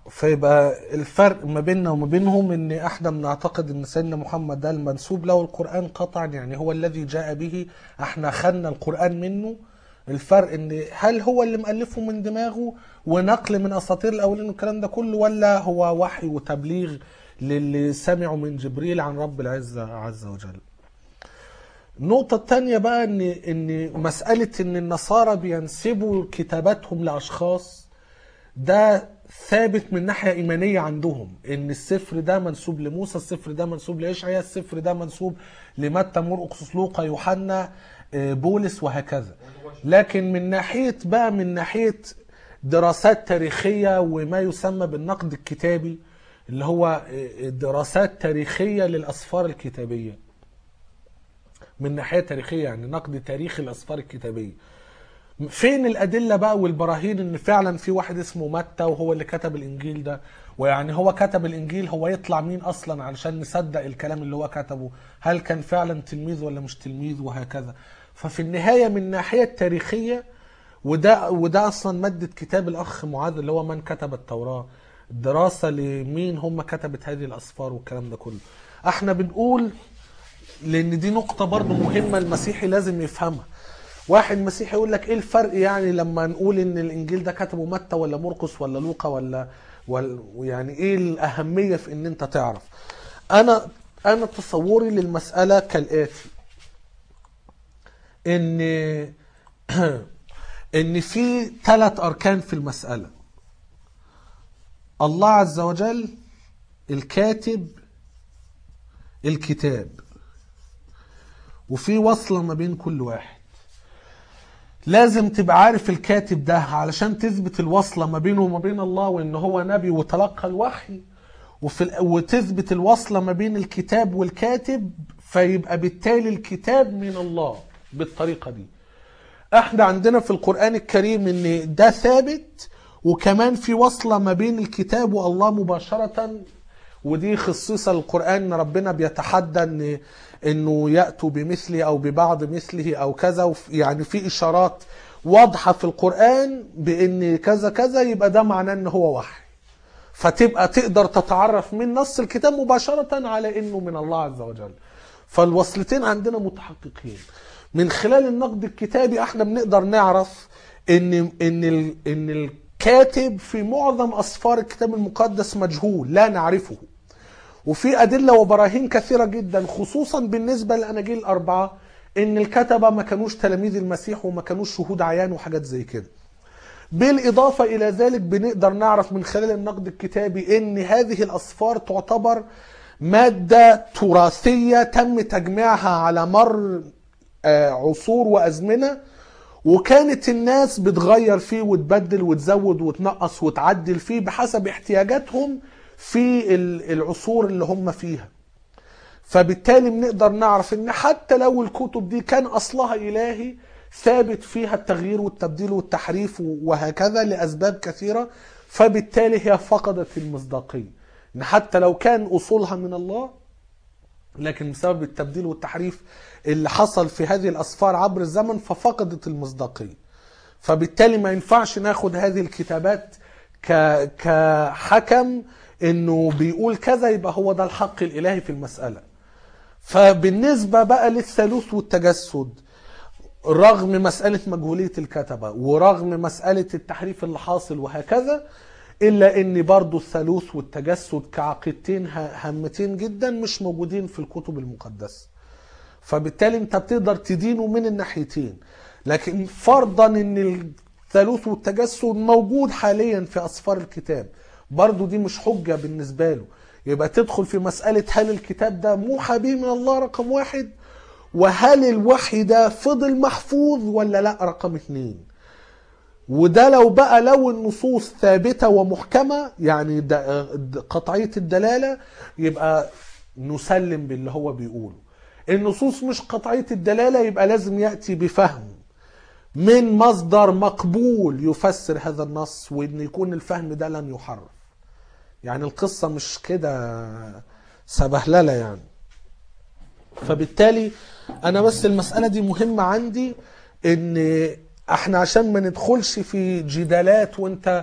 فيبقى الفرق ما بيننا وما بينهم ان احنا بنعتقد ان سيدنا محمد ده المنسوب له القرآن قطعا يعني هو الذي جاء به احنا خدنا القرآن منه الفرق ان هل هو اللي مؤلفه من دماغه ونقل من اساطير الاولين والكلام ده كله ولا هو وحي وتبليغ للي سمعوا من جبريل عن رب العزة عز وجل النقطة التانية بقى ان ان مسألة ان النصارى بينسبوا كتاباتهم لاشخاص ده ثابت من ناحية إيمانية عندهم إن السفر ده منسوب لموسى السفر ده منسوب لإشعيا السفر ده منسوب لمتى مرقس لوقا يوحنا آه، بولس وهكذا لكن من ناحية بقى من ناحية دراسات تاريخية وما يسمى بالنقد الكتابي اللي هو آه، دراسات تاريخية للأسفار الكتابية من ناحية تاريخية يعني نقد تاريخي الأسفار الكتابية فين الأدلة بقى والبراهين إن فعلا في واحد اسمه متى وهو اللي كتب الإنجيل ده ويعني هو كتب الإنجيل هو يطلع مين أصلا علشان نصدق الكلام اللي هو كتبه هل كان فعلا تلميذ ولا مش تلميذ وهكذا ففي النهاية من الناحية التاريخية وده وده أصلا مادة كتاب الأخ معاذ اللي هو من كتب التوراة دراسة لمين هم كتبت هذه الأسفار والكلام ده كله احنا بنقول لان دي نقطة برضو مهمة المسيحي لازم يفهمها واحد مسيحي يقول لك ايه الفرق يعني لما نقول ان الانجيل ده كتبه متى ولا مرقس ولا لوقا ولا ولا يعني ايه الاهمية في ان انت تعرف انا انا تصوري للمسألة كالاتي ان ان في ثلاث اركان في المسألة الله عز وجل الكاتب الكتاب وفي وصلة ما بين كل واحد لازم تبقى عارف الكاتب ده علشان تثبت الوصلة ما بينه وما بين الله وان هو نبي وتلقى الوحي وفي ال- وتثبت الوصلة ما بين الكتاب والكاتب فيبقى بالتالي الكتاب من الله بالطريقة دي احنا عندنا في القرآن الكريم ان ده ثابت وكمان في وصلة ما بين الكتاب والله مباشرة ودي خصيصة القرآن ان ربنا بيتحدى ان انه يأتوا بمثله او ببعض مثله او كذا وف- يعني في اشارات واضحة في القرآن بان كذا كذا يبقى ده معناه ان هو وحي فتبقى تقدر تتعرف من نص الكتاب مباشرة على انه من الله عز وجل فالوصلتين عندنا متحققين من خلال النقد الكتابي احنا بنقدر نعرف ان ان ال- ان الكاتب في معظم اسفار الكتاب المقدس مجهول لا نعرفه وفي أدلة وبراهين كثيرة جدا خصوصا بالنسبة للأناجيل الأربعة إن الكتبة ما كانوش تلاميذ المسيح وما كانوش شهود عيان وحاجات زي كده بالإضافة إلى ذلك بنقدر نعرف من خلال النقد الكتابي إن هذه الأسفار تعتبر مادة تراثية تم تجميعها على مر آه، عصور وأزمنة وكانت الناس بتغير فيه وتبدل وتزود وتنقص وتعدل فيه بحسب احتياجاتهم في ال- العصور اللي هم فيها فبالتالي بنقدر نعرف ان حتى لو الكتب دي كان اصلها الهي ثابت فيها التغيير والتبديل والتحريف وهكذا لاسباب كثيره فبالتالي هي فقدت المصداقيه ان حتى لو كان اصولها من الله لكن بسبب التبديل والتحريف اللي حصل في هذه الاسفار عبر الزمن ففقدت المصداقيه فبالتالي ما ينفعش ناخد هذه الكتابات ك كحكم انه بيقول كذا يبقى هو ده الحق الالهي في المساله فبالنسبه بقى للثالوث والتجسد رغم مسألة مجهولية الكتبة ورغم مسألة التحريف اللي حاصل وهكذا إلا أن برضو الثالوث والتجسد كعقيدتين ه- هامتين جدا مش موجودين في الكتب المقدسة فبالتالي أنت بتقدر تدينه من الناحيتين لكن فرضا أن الثالوث والتجسد موجود حاليا في أسفار الكتاب برضو دي مش حجة بالنسبة له يبقى تدخل في مسألة هل الكتاب ده موحى به من الله رقم واحد وهل الوحي ده فضل محفوظ ولا لا رقم اتنين وده لو بقى لو النصوص ثابتة ومحكمة يعني ده ده قطعية الدلالة يبقى نسلم باللي هو بيقوله النصوص مش قطعية الدلالة يبقى لازم يأتي بفهم من مصدر مقبول يفسر هذا النص وان يكون الفهم ده لم يحرف يعني القصة مش كده سبهللة يعني فبالتالي انا بس المسألة دي مهمة عندي ان احنا عشان ما ندخلش في جدالات وانت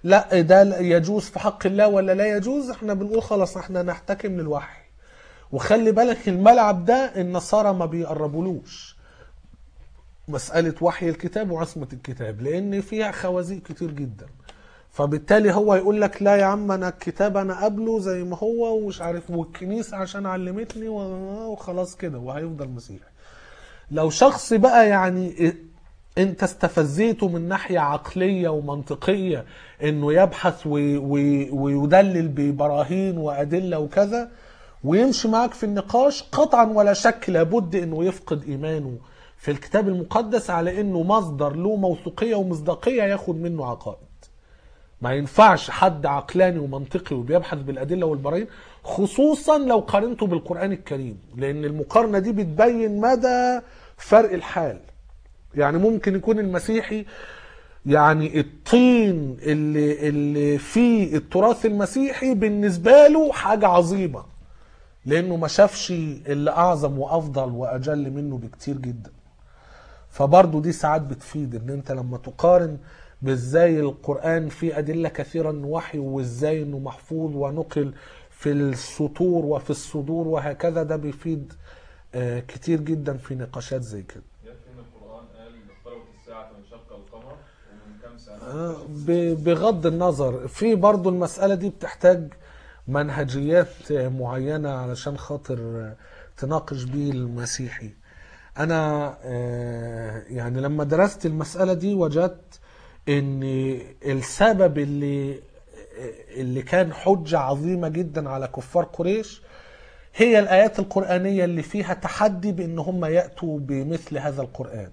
لا ده لا يجوز في حق الله ولا لا يجوز احنا بنقول خلاص احنا نحتكم للوحي وخلي بالك الملعب ده النصارى ما بيقربولوش مسألة وحي الكتاب وعصمة الكتاب لأن فيها خوازيق كتير جدا فبالتالي هو يقول لك لا يا عم أنا الكتاب أنا قبله زي ما هو ومش عارف والكنيسة عشان علمتني و- وخلاص كده وهيفضل مسيحي لو شخص بقى يعني انت استفزيته من ناحية عقلية ومنطقية انه يبحث وي- وي- ويدلل ببراهين وادلة وكذا ويمشي معاك في النقاش قطعا ولا شك لابد انه يفقد ايمانه في الكتاب المقدس على انه مصدر له موثوقية ومصداقية ياخد منه عقائد ما ينفعش حد عقلاني ومنطقي وبيبحث بالادله والبراهين خصوصا لو قارنته بالقران الكريم لان المقارنه دي بتبين مدى فرق الحال يعني ممكن يكون المسيحي يعني الطين اللي اللي فيه التراث المسيحي بالنسبه له حاجه عظيمه لانه ما شافش اللي اعظم وافضل واجل منه بكتير جدا فبرضه دي ساعات بتفيد ان انت لما تقارن بازاي القرآن فيه أدلة كثيرة انه وحي وازاي انه محفوظ ونقل في السطور وفي الصدور وهكذا ده بيفيد آه، كتير جدا في نقاشات زي كده يكفي ان القران قال اقتربت الساعه وانشق القمر ومن كام سنه آه، ب- بغض النظر في برضو المسألة دي بتحتاج منهجيات آه، معينة علشان خاطر آه، تناقش بيه المسيحي أنا آه، يعني لما درست المسألة دي وجدت إن السبب اللي اللي كان حجة عظيمة جدا على كفار قريش هي الآيات القرآنية اللي فيها تحدي بأن هم يأتوا بمثل هذا القرآن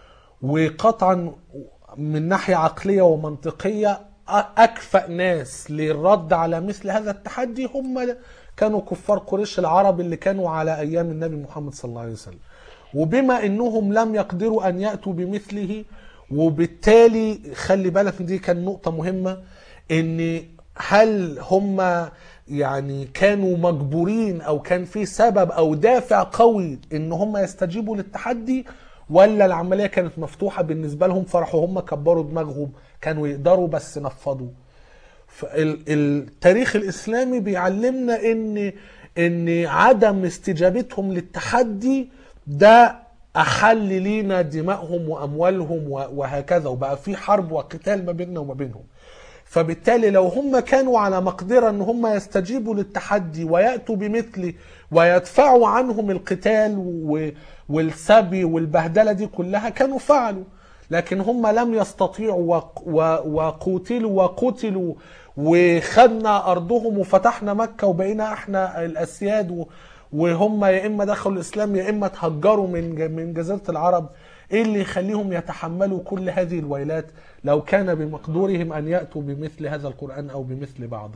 وقطعا من ناحية عقلية ومنطقية أ- أكفأ ناس للرد على مثل هذا التحدي هم كانوا كفار قريش العرب اللي كانوا على أيام النبي محمد صلى الله عليه وسلم وبما أنهم لم يقدروا أن يأتوا بمثله وبالتالي خلي بالك دي كان نقطة مهمة ان هل هم يعني كانوا مجبورين او كان في سبب او دافع قوي ان هم يستجيبوا للتحدي ولا العملية كانت مفتوحة بالنسبة لهم فرحوا هم كبروا دماغهم كانوا يقدروا بس نفضوا فال- التاريخ الاسلامي بيعلمنا ان ان عدم استجابتهم للتحدي ده احل لينا دمائهم واموالهم و- وهكذا وبقى في حرب وقتال ما بيننا وما بينهم فبالتالي لو هم كانوا على مقدرة ان هم يستجيبوا للتحدي ويأتوا بمثله ويدفعوا عنهم القتال و- والسبي والبهدلة دي كلها كانوا فعلوا لكن هم لم يستطيعوا وق- و- وقتلوا وقتلوا وخدنا ارضهم وفتحنا مكة وبقينا احنا الاسياد و- وهم يا اما دخلوا الاسلام يا اما تهجروا من ج- من جزيرة العرب ايه اللي يخليهم يتحملوا كل هذه الويلات لو كان بمقدورهم ان ياتوا بمثل هذا القران او بمثل بعضه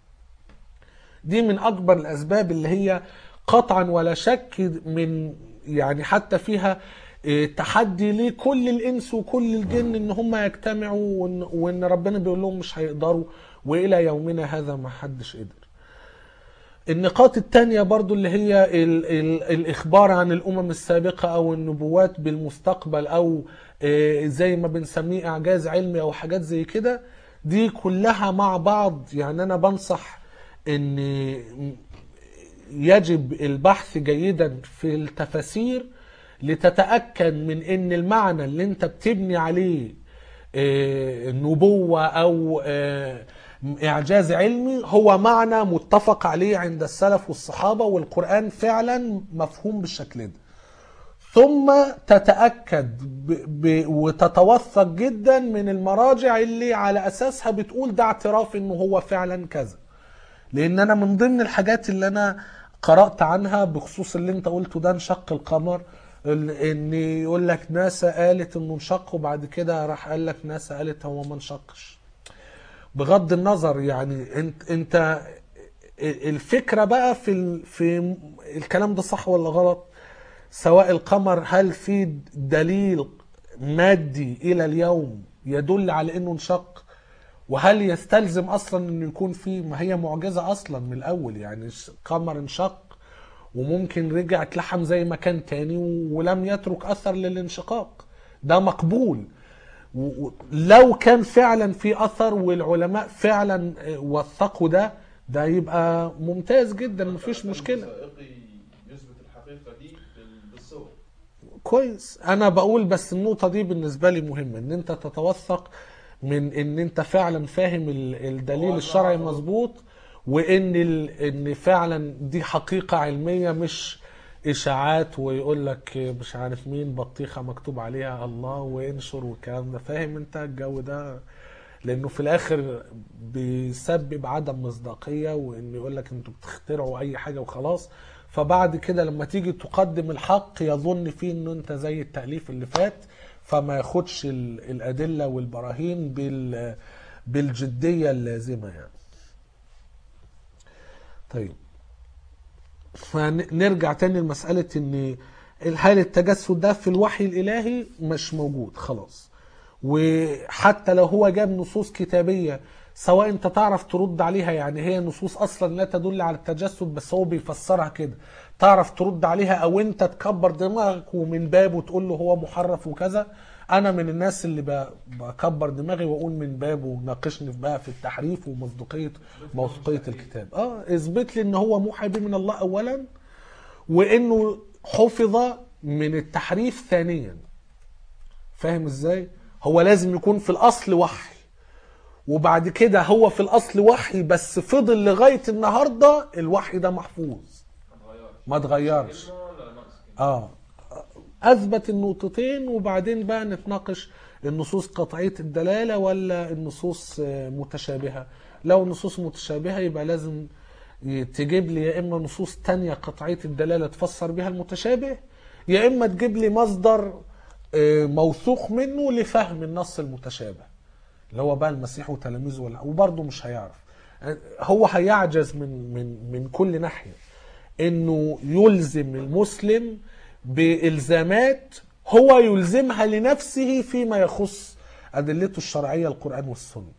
دي من اكبر الاسباب اللي هي قطعا ولا شك من يعني حتى فيها إيه، تحدي لكل الانس وكل الجن ان هم يجتمعوا وان, وإن ربنا بيقول لهم مش هيقدروا والى يومنا هذا ما حدش قدر النقاط التانية برضو اللي هي ال ال الإخبار عن الأمم السابقة أو النبوات بالمستقبل أو آه، زي ما بنسميه إعجاز علمي أو حاجات زي كده دي كلها مع بعض يعني أنا بنصح إن يجب البحث جيدا في التفاسير لتتأكد من ان المعنى اللي انت بتبني عليه آه، نبوة او آه، اعجاز علمي هو معنى متفق عليه عند السلف والصحابة والقرآن فعلا مفهوم بالشكل ده ثم تتأكد ب... ب... وتتوثق جدا من المراجع اللي على أساسها بتقول ده اعتراف انه هو فعلا كذا لان انا من ضمن الحاجات اللي انا قرات عنها بخصوص اللي انت قلته ده انشق القمر ال- ان يقول لك ناسا قالت انه انشق وبعد كده راح قال لك ناسا قالت هو ما انشقش بغض النظر يعني انت انت الفكره بقى في ال... في الكلام ده صح ولا غلط سواء القمر هل في دليل مادي الى اليوم يدل على انه انشق وهل يستلزم اصلا انه يكون في ما هي معجزه اصلا من الاول يعني القمر انشق وممكن رجع اتلحم زي ما كان تاني ولم يترك اثر للانشقاق ده مقبول و- و- لو كان فعلا في اثر والعلماء فعلا آه، وثقوا ده ده يبقى ممتاز جدا مفيش مشكله وثائقي يثبت الحقيقه دي بال- بالصور كويس انا بقول بس النقطه دي بالنسبه لي مهمه ان انت تتوثق من ان انت فعلا فاهم ال- الدليل هو الشرعي أنا- مظبوط وان ال... ان فعلا دي حقيقه علميه مش اشاعات ويقول لك مش عارف مين بطيخه مكتوب عليها الله وانشر والكلام ده فاهم انت الجو ده لانه في الاخر بيسبب عدم مصداقيه وان يقول لك انتوا بتخترعوا اي حاجه وخلاص فبعد كده لما تيجي تقدم الحق يظن فيه انه انت زي التاليف اللي فات فما ياخدش ال- الادله والبراهين بال بالجديه اللازمه يعني طيب فنرجع تاني لمسألة ان هل التجسد ده في الوحي الالهي مش موجود خلاص وحتى لو هو جاب نصوص كتابية سواء انت تعرف ترد عليها يعني هي نصوص اصلا لا تدل على التجسد بس هو بيفسرها كده تعرف ترد عليها او انت تكبر دماغك ومن بابه تقول له هو محرف وكذا انا من الناس اللي ب- بكبر دماغي واقول من بابه ناقشني بقى في التحريف ومصداقيه موثوقيه الكتاب اه اثبت لي ان هو موحى به من الله اولا وانه حفظ من التحريف ثانيا فاهم ازاي هو لازم يكون في الاصل وحي وبعد كده هو في الاصل وحي بس فضل لغايه النهارده الوحي ده محفوظ ما اتغيرش ما اتغيرش كلمة ولا ناقص كلمة؟ اه اثبت النقطتين وبعدين بقى نتناقش النصوص قطعيه الدلاله ولا النصوص آه، متشابهه لو النصوص متشابهه يبقى لازم ي- تجيب لي يا اما نصوص تانية قطعيه الدلاله تفسر بها المتشابه يا اما تجيب لي مصدر آه، موثوق منه لفهم النص المتشابه اللي هو بقى المسيح وتلاميذه ولا وبرضه مش هيعرف هو هيعجز من من من كل ناحيه انه يلزم المسلم بالزامات هو يلزمها لنفسه فيما يخص ادلته الشرعيه القران والسنه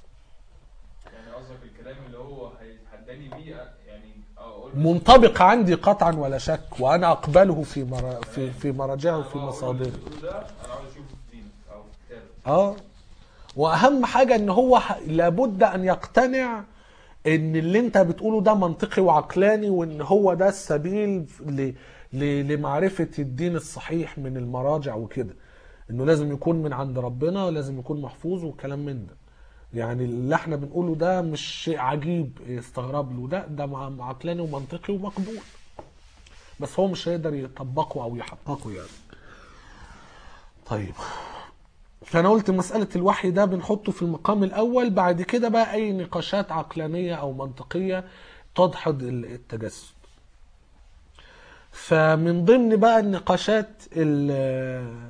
يعني قصدك الكلام اللي هو هيتحداني بيه يعني اقول منطبق عندي قطعا ولا شك وانا اقبله في مرا في في مراجعه وفي أنا بقول مصادره اللي بتقوله ده انا عاوز اشوفه في دينك او في كتابك اه واهم حاجه ان هو ح- لابد ان يقتنع ان اللي انت بتقوله ده منطقي وعقلاني وان هو ده السبيل ل... ل... لمعرفه الدين الصحيح من المراجع وكده انه لازم يكون من عند ربنا ولازم يكون محفوظ وكلام من ده يعني اللي احنا بنقوله ده مش شيء عجيب يستغرب له ده ده مع- عقلاني ومنطقي ومقبول بس هو مش هيقدر يطبقه او يحققه يعني طيب فانا قلت مساله الوحي ده بنحطه في المقام الاول بعد كده بقى اي نقاشات عقلانيه او منطقيه تدحض التجسد فمن ضمن بقى النقاشات ال-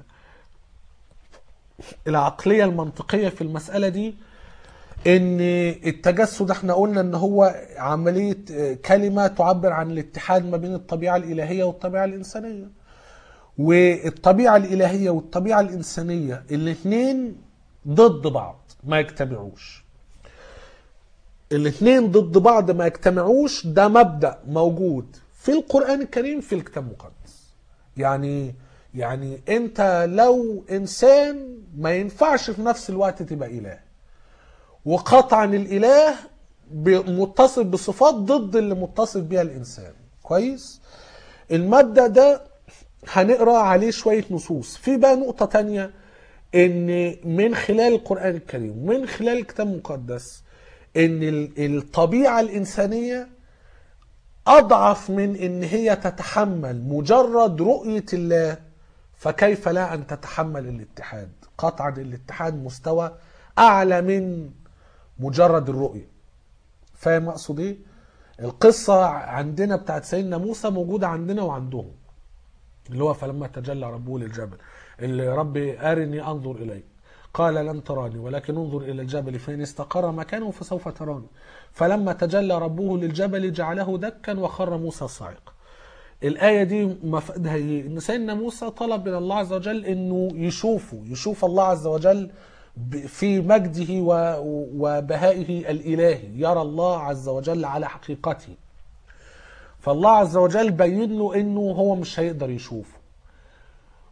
العقليه المنطقيه في المساله دي ان التجسد احنا قلنا ان هو عمليه كلمه تعبر عن الاتحاد ما بين الطبيعه الالهيه والطبيعه الانسانيه والطبيعة الإلهية والطبيعة الإنسانية الاثنين ضد بعض ما يجتمعوش الاثنين ضد بعض ما يجتمعوش ده مبدأ موجود في القرآن الكريم في الكتاب المقدس يعني يعني انت لو انسان ما ينفعش في نفس الوقت تبقى اله وقطعا الاله ب- متصف بصفات ضد اللي متصف بيها الانسان كويس المبدأ ده هنقرا عليه شويه نصوص في بقى نقطه تانية ان من خلال القران الكريم ومن خلال الكتاب المقدس ان ال- الطبيعه الانسانيه اضعف من ان هي تتحمل مجرد رؤيه الله فكيف لا ان تتحمل الاتحاد قطعا الاتحاد مستوى اعلى من مجرد الرؤيه فاهم اقصد ايه القصه عندنا بتاعت سيدنا موسى موجوده عندنا وعندهم اللي هو فلما تجلى ربه للجبل اللي ربي أرني أنظر إليك قال لن تراني ولكن انظر إلى الجبل فإن استقر مكانه فسوف تراني فلما تجلى ربه للجبل جعله دكا وخر موسى صاعقا الآية دي مفادها إيه؟ إن سيدنا موسى طلب من الله عز وجل إنه يشوفه يشوف الله عز وجل ب- في مجده و- وبهائه الإلهي يرى الله عز وجل على حقيقته فالله عز وجل بين له انه هو مش هيقدر يشوفه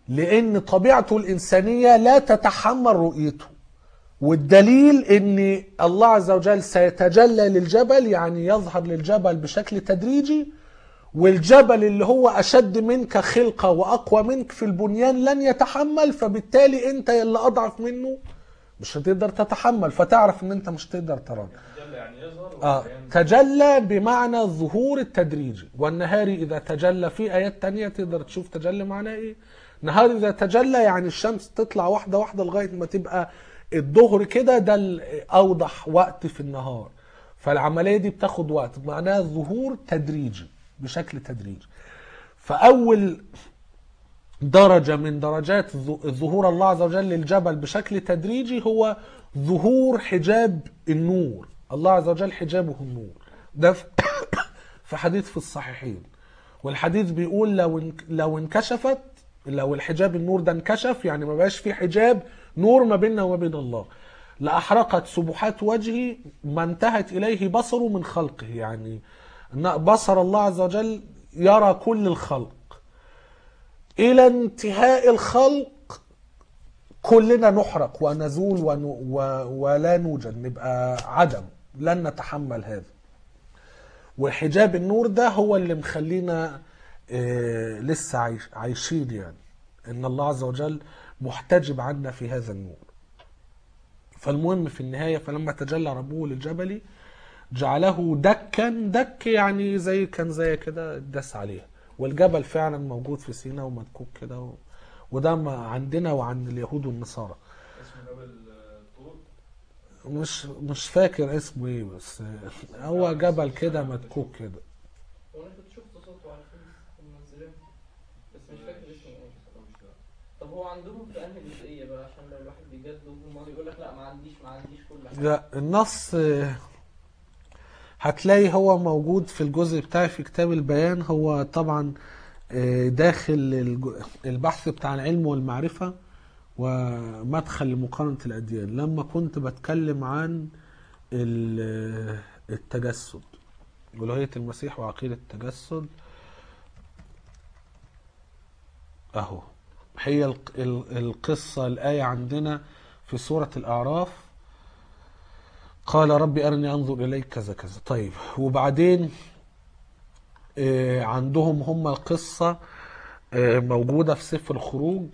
لان طبيعته الانسانيه لا تتحمل رؤيته والدليل ان الله عز وجل سيتجلى للجبل يعني يظهر للجبل بشكل تدريجي والجبل اللي هو اشد منك خلقه واقوى منك في البنيان لن يتحمل فبالتالي انت اللي اضعف منه مش هتقدر تتحمل فتعرف ان انت مش تقدر تراه تجلى يعني يظهر آه. ولا ينزل؟ تجلى بمعنى الظهور التدريجي والنهار إذا تجلى في آيات تانية تقدر تشوف تجلى معناه إيه نهار إذا تجلى يعني الشمس تطلع واحدة واحدة لغاية ما تبقى الظهر كده ده ال- أوضح وقت في النهار فالعملية دي بتاخد وقت معناها ظهور تدريجي بشكل تدريجي فأول درجة من درجات ظ- ظهور الله عز وجل للجبل بشكل تدريجي هو ظهور حجاب النور الله عز وجل حجابه النور ده في- في حديث في الصحيحين والحديث بيقول لو انك- لو انكشفت لو الحجاب النور ده انكشف يعني ما بقاش في حجاب نور ما بيننا وما بين الله لأحرقت سبحات وجهي ما انتهت إليه بصره من خلقه يعني إن بصر الله عز وجل يرى كل الخلق الى انتهاء الخلق كلنا نحرق ونزول ون... و... ولا نوجد نبقى عدم لن نتحمل هذا وحجاب النور ده هو اللي مخلينا آه لسه عايش... عايشين يعني ان الله عز وجل محتجب عنا في هذا النور فالمهم في النهاية فلما تجلى ربه للجبل جعله دكا دك يعني زي كان زي كده داس عليها والجبل فعلا موجود في سيناء ومدكوك كده و... وده ما عندنا وعند اليهود والنصارى اسمه جبل آه، طور مش مش فاكر اسمه ايه بس هو جبل كده مدكوك كده وانا كنت شفت صوته على الفيس منزلين بس مش فاكر اسمه ايه مش ده. طب هو عندهم في انهي جزئيه بقى عشان لو الواحد بيجادله هم يقول لك لا ما عنديش ما عنديش كل حاجه لا النص آه، هتلاقي هو موجود في الجزء بتاعي في كتاب البيان هو طبعا آه، داخل الج- البحث بتاع العلم والمعرفة ومدخل لمقارنة الأديان لما كنت بتكلم عن ال- التجسد ألوهية المسيح وعقيدة التجسد أهو هي الق- ال- القصة الآية عندنا في سورة الأعراف قال ربي أرني أنظر إليك كذا كذا طيب وبعدين آه، عندهم هم القصة آه، موجودة في سفر الخروج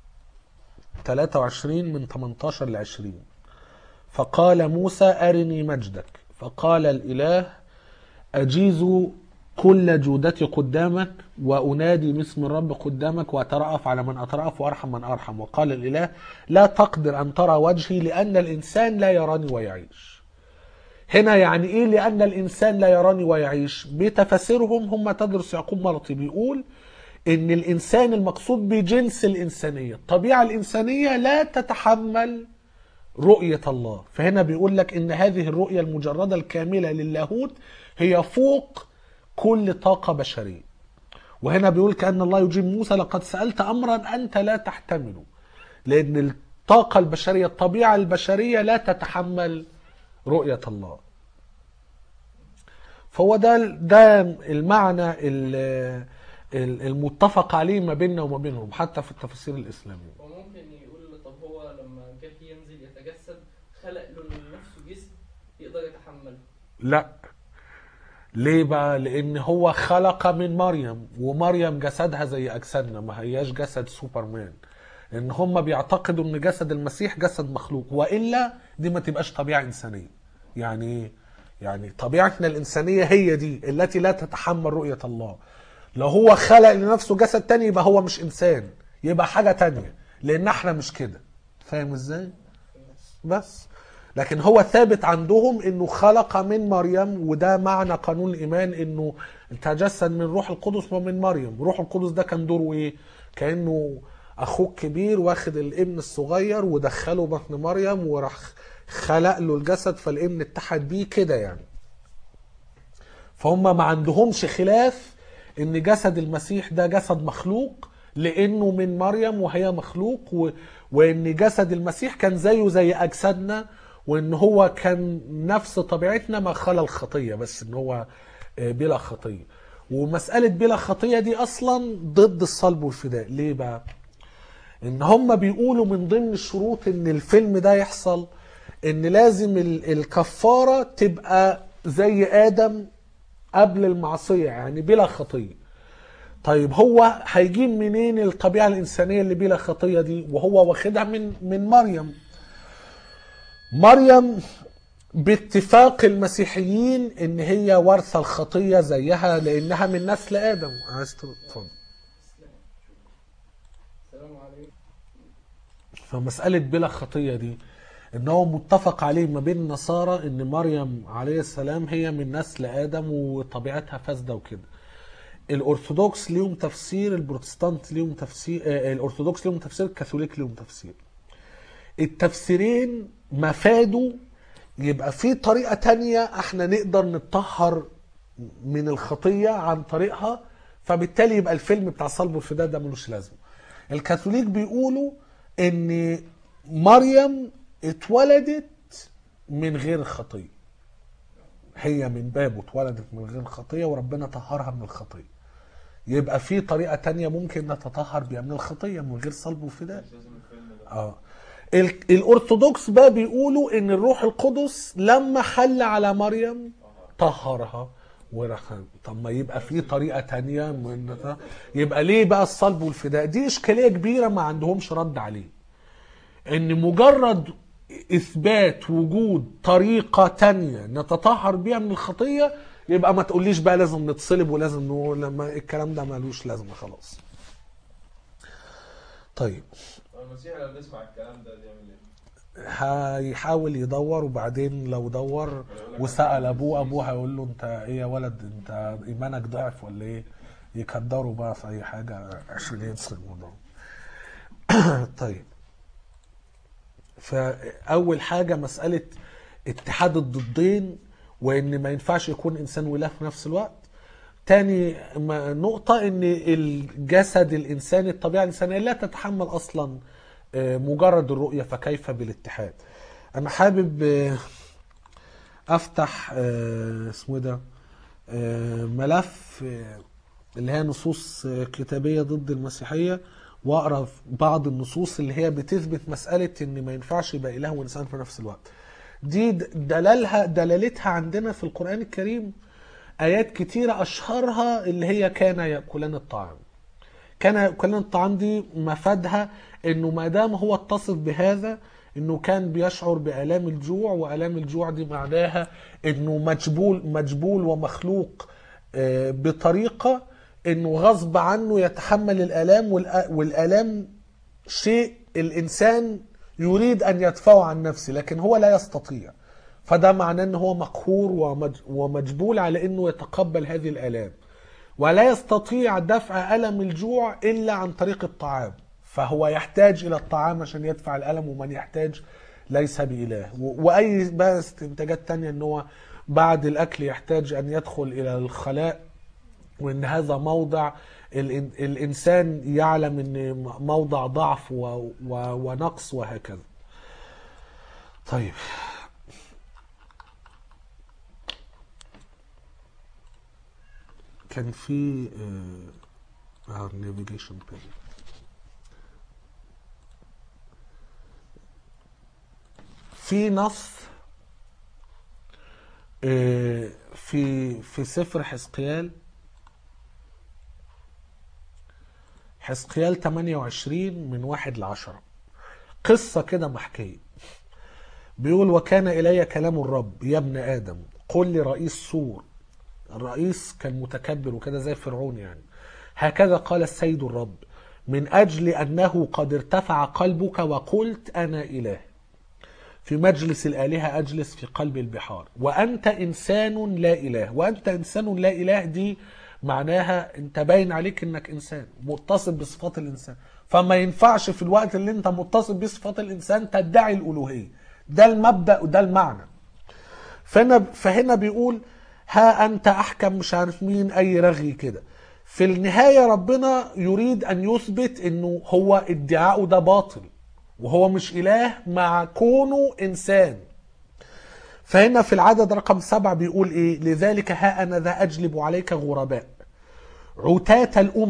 23 من 18 ل 20 فقال موسى أرني مجدك فقال الإله أجيز كل جودتي قدامك وأنادي باسم الرب قدامك وأترأف على من أترأف وأرحم من أرحم وقال الإله لا تقدر أن ترى وجهي لأن الإنسان لا يراني ويعيش هنا يعني ايه لان الانسان لا يراني ويعيش بتفاسيرهم هم تدرس يعقوب مرطي بيقول ان الانسان المقصود بجنس الانسانيه الطبيعه الانسانيه لا تتحمل رؤيه الله فهنا بيقول لك ان هذه الرؤيه المجرده الكامله للاهوت هي فوق كل طاقه بشريه وهنا بيقول كأن الله يجيب موسى لقد سألت أمرا أنت لا تحتمله لأن الطاقة البشرية الطبيعة البشرية لا تتحمل رؤية الله فهو ده ده المعنى ال- ال- المتفق عليه ما بيننا وما بينهم حتى في التفاسير الإسلامية وممكن يقول طب هو لما جه ينزل يتجسد خلق له لنفسه جسم يقدر يتحمله لا ليه بقى لان هو خلق من مريم ومريم جسدها زي اجسادنا ما هياش جسد سوبرمان ان هم بيعتقدوا ان جسد المسيح جسد مخلوق والا دي ما تبقاش طبيعه انسانيه يعني ايه يعني طبيعتنا الانسانيه هي دي التي لا تتحمل رؤيه الله لو هو خلق لنفسه جسد تاني يبقى هو مش انسان يبقى حاجه تانية لان احنا مش كده فاهم ازاي بس لكن هو ثابت عندهم انه خلق من مريم وده معنى قانون الايمان انه تجسد من روح القدس ومن مريم روح القدس ده كان دوره ايه كانه اخوك كبير واخد الابن الصغير ودخله بطن مريم وراح خلق له الجسد فالابن اتحد بيه كده يعني فهم ما عندهمش خلاف ان جسد المسيح ده جسد مخلوق لانه من مريم وهي مخلوق و... وان جسد المسيح كان زيه زي اجسادنا وان هو كان نفس طبيعتنا ما خلا الخطيه بس ان هو آه، بلا خطيه ومساله بلا خطيه دي اصلا ضد الصلب والفداء ليه بقى ان هم بيقولوا من ضمن الشروط ان الفيلم ده يحصل ان لازم ال- الكفاره تبقى زي ادم قبل المعصيه يعني بلا خطيه طيب هو هيجيب منين الطبيعه الانسانيه اللي بلا خطيه دي وهو واخدها من من مريم مريم باتفاق المسيحيين ان هي وارثه الخطيه زيها لانها من نسل ادم عايز تفضل السلام عليكم فمسألة بلا خطية دي ان هو متفق عليه ما بين النصارى ان مريم عليه السلام هي من نسل ادم وطبيعتها فاسده وكده الارثوذكس ليهم تفسير البروتستانت ليهم تفسير آه، الارثوذكس ليهم تفسير الكاثوليك ليهم تفسير التفسيرين مفادوا يبقى في طريقة تانية احنا نقدر نتطهر من الخطية عن طريقها فبالتالي يبقى الفيلم بتاع صلب والفداء ده ملوش لازمة الكاثوليك بيقولوا ان مريم اتولدت من غير خطية هي من بابه اتولدت من غير خطية وربنا طهرها من الخطية يبقى في طريقة تانية ممكن نتطهر بيها من الخطية من غير صلب وفداء مش لازم الفيلم ده اه ال- الارثوذكس بقى بيقولوا ان الروح القدس لما حل على مريم طهرها وراح طب ما يبقى في طريقه تانية من يبقى ليه بقى الصلب والفداء دي اشكاليه كبيره ما عندهمش رد عليه ان مجرد اثبات وجود طريقه تانية نتطهر بيها من الخطيه يبقى ما تقوليش بقى لازم نتصلب ولازم نقول لما الكلام ده ملوش لازمه خلاص طيب المسيح لو نسمع الكلام ده يعمل ايه؟ هيحاول يدور وبعدين لو دور وسأل ابوه ابوه هيقول له انت ايه يا ولد انت ايمانك ضعف ولا ايه يكدروا بقى في اي حاجه عشان ينسى الموضوع طيب فاول حاجه مساله اتحاد الضدين وان ما ينفعش يكون انسان واله في نفس الوقت تاني م- نقطة ان الجسد الانساني الطبيعة الانسانية لا تتحمل اصلا آه، مجرد الرؤية فكيف بالاتحاد انا حابب آه، افتح آه، اسمه إيه ده آه، ملف آه، اللي هي نصوص آه، كتابية ضد المسيحية واقرا في بعض النصوص اللي هي بتثبت مسألة ان ما ينفعش يبقى اله وانسان في نفس الوقت دي د- دلالها دلالتها عندنا في القرآن الكريم آيات كتيرة أشهرها اللي هي كان يأكلان الطعام كان يأكلان الطعام دي مفادها انه ما دام هو اتصف بهذا انه كان بيشعر بآلام الجوع وآلام الجوع دي معناها انه مجبول مجبول ومخلوق آه، بطريقة انه غصب عنه يتحمل الآلام والآ- والآلام شيء الإنسان يريد أن يدفعه عن نفسه لكن هو لا يستطيع فده معناه ان هو مقهور ومج- ومجبول على انه يتقبل هذه الآلام ولا يستطيع دفع ألم الجوع إلا عن طريق الطعام فهو يحتاج إلى الطعام عشان يدفع الألم ومن يحتاج ليس بإله و- وأي بقى استنتاجات تانية ان هو بعد الأكل يحتاج أن يدخل إلى الخلاء وان هذا موضع الإن- الانسان يعلم ان موضع ضعف و- و- ونقص وهكذا طيب كان في اه نافيجيشن بين في نص آه، في في سفر حزقيال حزقيال 28 من واحد لعشرة قصة كده محكية بيقول وكان إلي كلام الرب يا ابن آدم قل لرئيس سور الرئيس كان متكبر وكده زي فرعون يعني هكذا قال السيد الرب من أجل أنه قد ارتفع قلبك وقلت أنا إله في مجلس الآلهة أجلس في قلب البحار وأنت إنسان لا إله وأنت إنسان لا إله دي معناها أنت باين عليك أنك إنسان متصف بصفات الإنسان فما ينفعش في الوقت اللي أنت متصف بصفات الإنسان تدعي الألوهية ده المبدأ وده المعنى فهنا فهنا بيقول ها انت احكم مش عارف مين اي رغي كده في النهايه ربنا يريد ان يثبت انه هو ادعاؤه ده باطل وهو مش اله مع كونه انسان فهنا في العدد رقم سبعة بيقول ايه لذلك ها انا ذا اجلب عليك غرباء عتاة الامم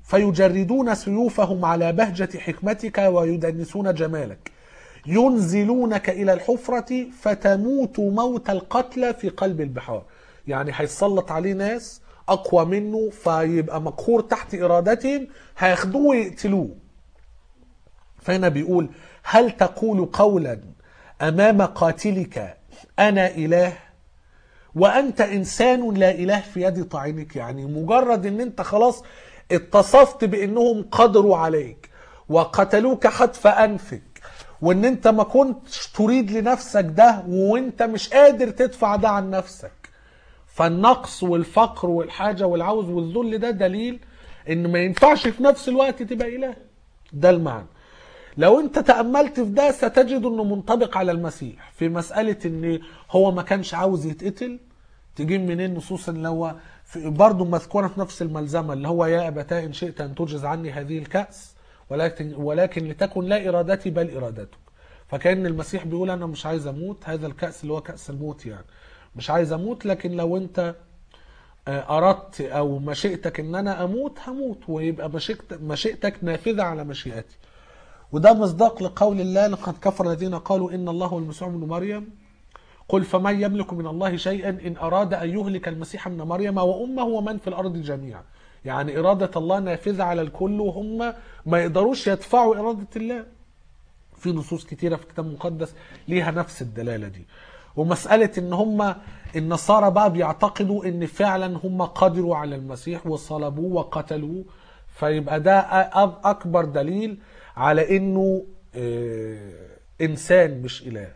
فيجردون سيوفهم على بهجة حكمتك ويدنسون جمالك ينزلونك إلى الحفرة فتموت موت القتلى في قلب البحار يعني هيسلط عليه ناس أقوى منه فيبقى مقهور تحت إرادتهم هياخدوه ويقتلوه فهنا بيقول هل تقول قولا أمام قاتلك أنا إله وأنت إنسان لا إله في يد طاعنك يعني مجرد أن أنت خلاص اتصفت بأنهم قدروا عليك وقتلوك حتف أنفك وأن أنت ما كنتش تريد لنفسك ده وأنت مش قادر تدفع ده عن نفسك فالنقص والفقر والحاجة والعوز والذل ده دليل ان ما ينفعش في نفس الوقت تبقى اله ده المعنى لو انت تأملت في ده ستجد انه منطبق على المسيح في مسألة ان هو ما كانش عاوز يتقتل تجيب منين نصوص اللي هو في- برضه مذكورة في نفس الملزمة اللي هو يا أبتاه إن شئت أن تجز عني هذه الكأس ولكن ولكن لتكن لا إرادتي بل إرادتك فكأن المسيح بيقول أنا مش عايز أموت هذا الكأس اللي هو كأس الموت يعني مش عايز أموت لكن لو أنت آه، أردت أو مشيئتك إن أنا أموت هموت ويبقى مشيئتك, مشيئتك نافذة على مشيئتي وده مصداق لقول الله لقد كفر الذين قالوا إن الله هو المسيح ابن مريم قل فمن يملك من الله شيئا إن أراد أن يهلك المسيح ابن مريم وأمه ومن في الأرض جميعا يعني إرادة الله نافذة على الكل وهم ما يقدروش يدفعوا إرادة الله في نصوص كتيرة في الكتاب المقدس ليها نفس الدلالة دي ومسألة ان هم النصارى بقى بيعتقدوا ان فعلا هم قدروا على المسيح وصلبوه وقتلوه فيبقى ده أ- اكبر دليل على انه آه، انسان مش اله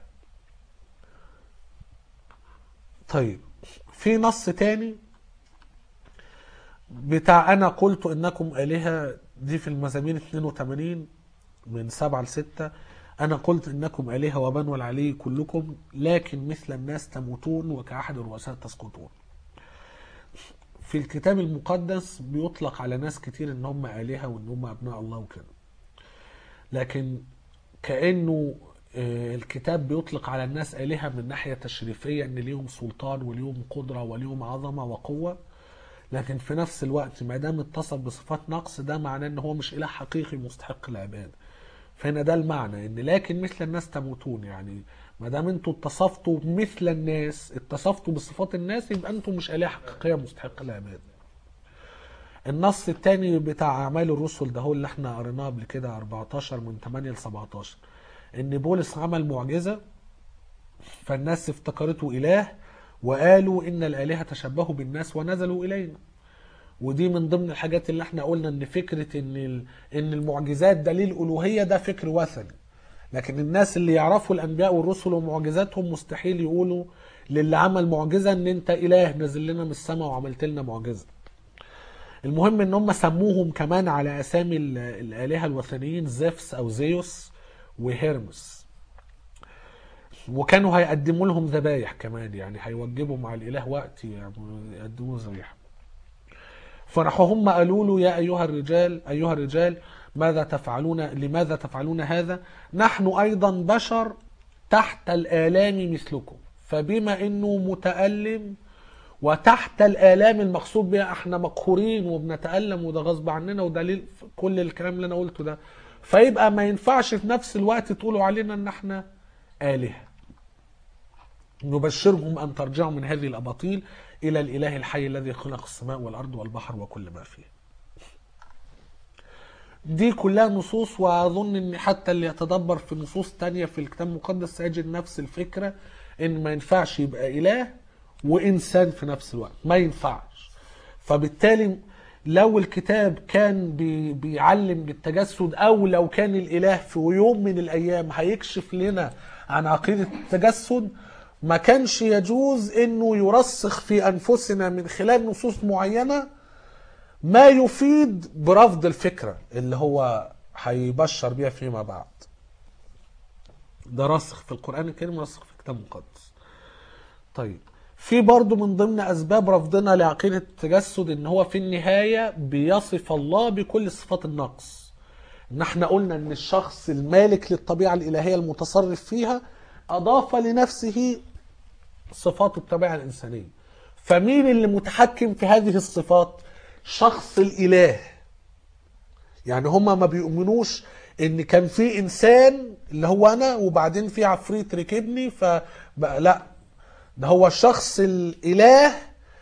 طيب في نص تاني بتاع انا قلت انكم الهه دي في المزامير 82 من 7 ل 6 انا قلت انكم الهه وبنو العلي كلكم لكن مثل الناس تموتون وكاحد الرؤساء تسقطون في الكتاب المقدس بيطلق على ناس كتير ان هم الهه وان هم ابناء الله وكده لكن كانه آه، الكتاب بيطلق على الناس الهه من ناحيه تشريفيه ان ليهم سلطان وليهم قدره وليهم عظمه وقوه لكن في نفس الوقت ما دام اتصف بصفات نقص ده معناه ان هو مش اله حقيقي مستحق العباده فهنا ده المعنى ان لكن مثل الناس تموتون يعني ما دام انتوا اتصفتوا مثل الناس اتصفتوا بصفات الناس يبقى انتوا مش اله حقيقيه مستحق العباده النص التاني بتاع اعمال الرسل ده هو اللي احنا قريناه قبل كده 14 من 8 ل 17 ان بولس عمل معجزه فالناس افتكرته اله وقالوا ان الالهه تشبهوا بالناس ونزلوا الينا ودي من ضمن الحاجات اللي احنا قلنا ان فكره ان ال- ان المعجزات دليل الوهيه ده فكر وثني لكن الناس اللي يعرفوا الانبياء والرسل ومعجزاتهم مستحيل يقولوا للي عمل معجزه ان انت اله نزل لنا من السماء وعملت لنا معجزه المهم ان هم سموهم كمان على اسامي ال- الالهه الوثنيين زيفس او زيوس وهيرمس وكانوا هيقدموا لهم ذبايح كمان يعني هيوجبوا مع الاله وقت يعني يقدموا ذبيحه فراحوا هم قالوا له يا ايها الرجال ايها الرجال ماذا تفعلون لماذا تفعلون هذا نحن ايضا بشر تحت الالام مثلكم فبما انه متالم وتحت الالام المقصود بها احنا مقهورين وبنتالم وده غصب عننا ودليل كل الكلام اللي انا قلته ده فيبقى ما ينفعش في نفس الوقت تقولوا علينا ان احنا الهه نبشرهم ان ترجعوا من هذه الاباطيل الى الاله الحي الذي خلق السماء والارض والبحر وكل ما فيه دي كلها نصوص واظن ان حتى اللي يتدبر في نصوص تانية في الكتاب المقدس سيجد نفس الفكرة ان ما ينفعش يبقى اله وانسان في نفس الوقت ما ينفعش فبالتالي لو الكتاب كان بي بيعلم بالتجسد او لو كان الاله في يوم من الايام هيكشف لنا عن عقيدة التجسد ما كانش يجوز انه يرسخ في انفسنا من خلال نصوص معينه ما يفيد برفض الفكرة اللي هو هيبشر بيها فيما بعد ده راسخ في القرآن الكريم راسخ في الكتاب المقدس طيب في برضو من ضمن أسباب رفضنا لعقيدة التجسد إن هو في النهاية بيصف الله بكل صفات النقص إن احنا قلنا إن الشخص المالك للطبيعة الإلهية المتصرف فيها أضاف لنفسه صفات الطبيعة الإنسانية فمين اللي متحكم في هذه الصفات شخص الإله يعني هما ما بيؤمنوش ان كان في انسان اللي هو انا وبعدين في عفريت ركبني فبقى لا ده هو الشخص الاله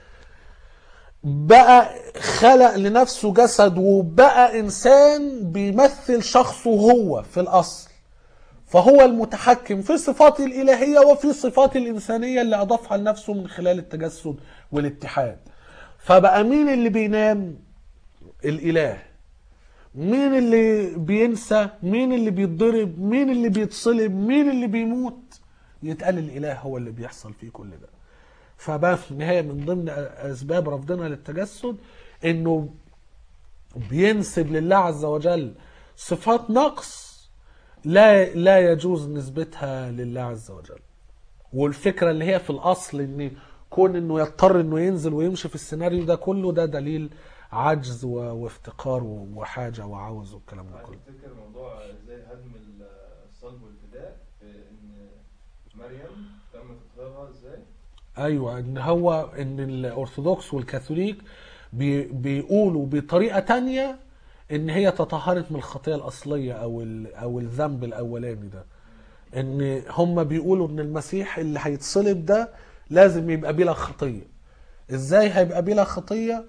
بقى خلق لنفسه جسد وبقى انسان بيمثل شخصه هو في الاصل فهو المتحكم في صفات الالهيه وفي صفات الانسانيه اللي اضافها لنفسه من خلال التجسد والاتحاد فبقى مين اللي بينام الاله مين اللي بينسى مين اللي بيتضرب مين اللي بيتصلب مين اللي بيموت يتقال الاله هو اللي بيحصل فيه كل ده فبقى في النهايه من ضمن اسباب رفضنا للتجسد انه بينسب لله عز وجل صفات نقص لا لا يجوز نسبتها لله عز وجل والفكره اللي هي في الاصل ان كون انه يضطر انه ينزل ويمشي في السيناريو ده كله ده دليل عجز و- وافتقار و- وحاجه وعوز والكلام ده كله تفتكر موضوع ازاي هدم الصلب والفداء في ان مريم تم تطهيرها ازاي؟ ايوه ان هو ان الارثوذكس والكاثوليك بي بيقولوا بطريقه تانية ان هي تطهرت من الخطيه الاصليه او ال- او الذنب الاولاني ده ان هم بيقولوا ان المسيح اللي هيتصلب ده لازم يبقى بلا خطيه ازاي هيبقى بلا خطيه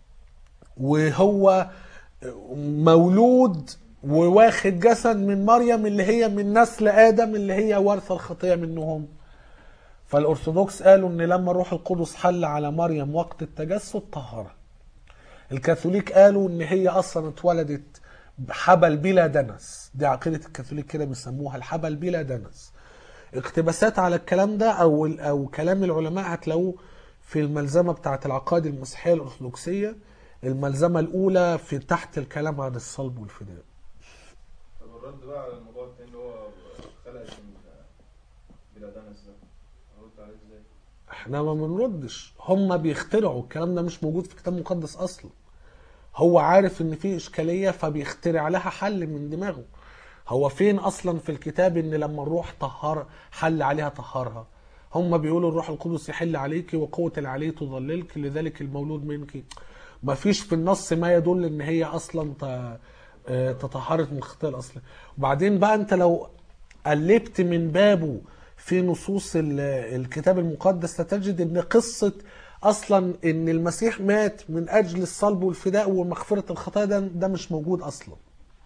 وهو مولود وواخد جسد من مريم اللي هي من نسل ادم اللي هي وارثه الخطيه منهم فالأرثوذكس قالوا إن لما الروح القدس حل على مريم وقت التجسد طهرها. الكاثوليك قالوا إن هي أصلا اتولدت حبل بلا دنس، دي عقيدة الكاثوليك كده بيسموها الحبل بلا دنس. اقتباسات على الكلام ده أو أو كلام العلماء هتلاقوه في الملزمة بتاعة العقائد المسيحية الأرثوذكسية الملزمة الأولى في تحت الكلام عن الصلب والفداء. طب الرد بقى على الموضوع التاني اللي هو خلقت ال- بلا دنس ده رد عليه ازاي؟ احنا ما بنردش هم بيخترعوا الكلام ده مش موجود في كتاب مقدس اصلا هو عارف ان في اشكاليه فبيخترع لها حل من دماغه هو فين اصلا في الكتاب ان لما الروح طهر حل عليها طهرها هم بيقولوا الروح القدس يحل عليك وقوه العلي تظللك لذلك المولود منك ما فيش في النص ما يدل ان هي اصلا ت- آه، تطهرت من الخطيه الاصليه وبعدين بقى انت لو قلبت من بابه في نصوص ال- الكتاب المقدس ستجد ان قصه اصلا ان المسيح مات من اجل الصلب والفداء ومغفره الخطايا ده ده مش موجود اصلا.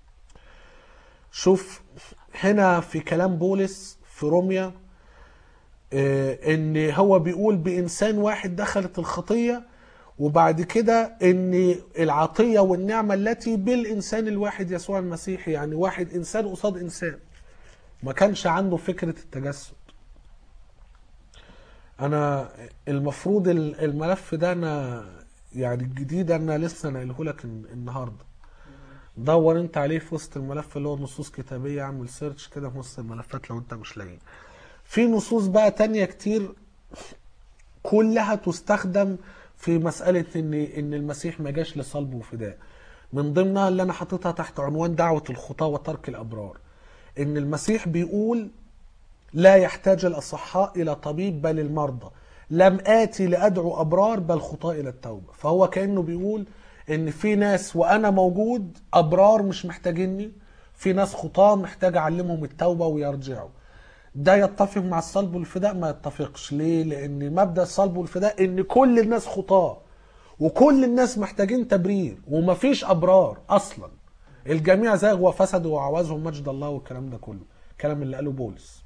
شوف هنا في كلام بولس في روميا آه، ان هو بيقول بانسان واحد دخلت الخطيه وبعد كده ان العطيه والنعمه التي بالانسان الواحد يسوع المسيح يعني واحد انسان قصاد انسان ما كانش عنده فكره التجسد انا المفروض ال- الملف ده انا يعني الجديد انا لسه ناقله لك الن- النهارده دور انت عليه في وسط الملف اللي هو نصوص كتابيه اعمل سيرش كده في وسط الملفات لو انت مش لاقيه في نصوص بقى تانية كتير كلها تستخدم في مسألة إن إن المسيح ما جاش لصلب وفداء. من ضمنها اللي أنا حاططها تحت عنوان دعوة الخطاة وترك الأبرار. إن المسيح بيقول لا يحتاج الأصحاء إلى طبيب بل المرضى. لم آتي لأدعو أبرار بل خطاة إلى التوبة. فهو كأنه بيقول إن في ناس وأنا موجود أبرار مش محتاجيني. في ناس خطاة محتاج أعلمهم التوبة ويرجعوا. ده يتفق مع الصلب والفداء ما يتفقش ليه لان مبدا الصلب والفداء ان كل الناس خطاه وكل الناس محتاجين تبرير ومفيش ابرار اصلا الجميع زاغ وفسدوا وعوزهم مجد الله والكلام ده كله الكلام اللي قاله بولس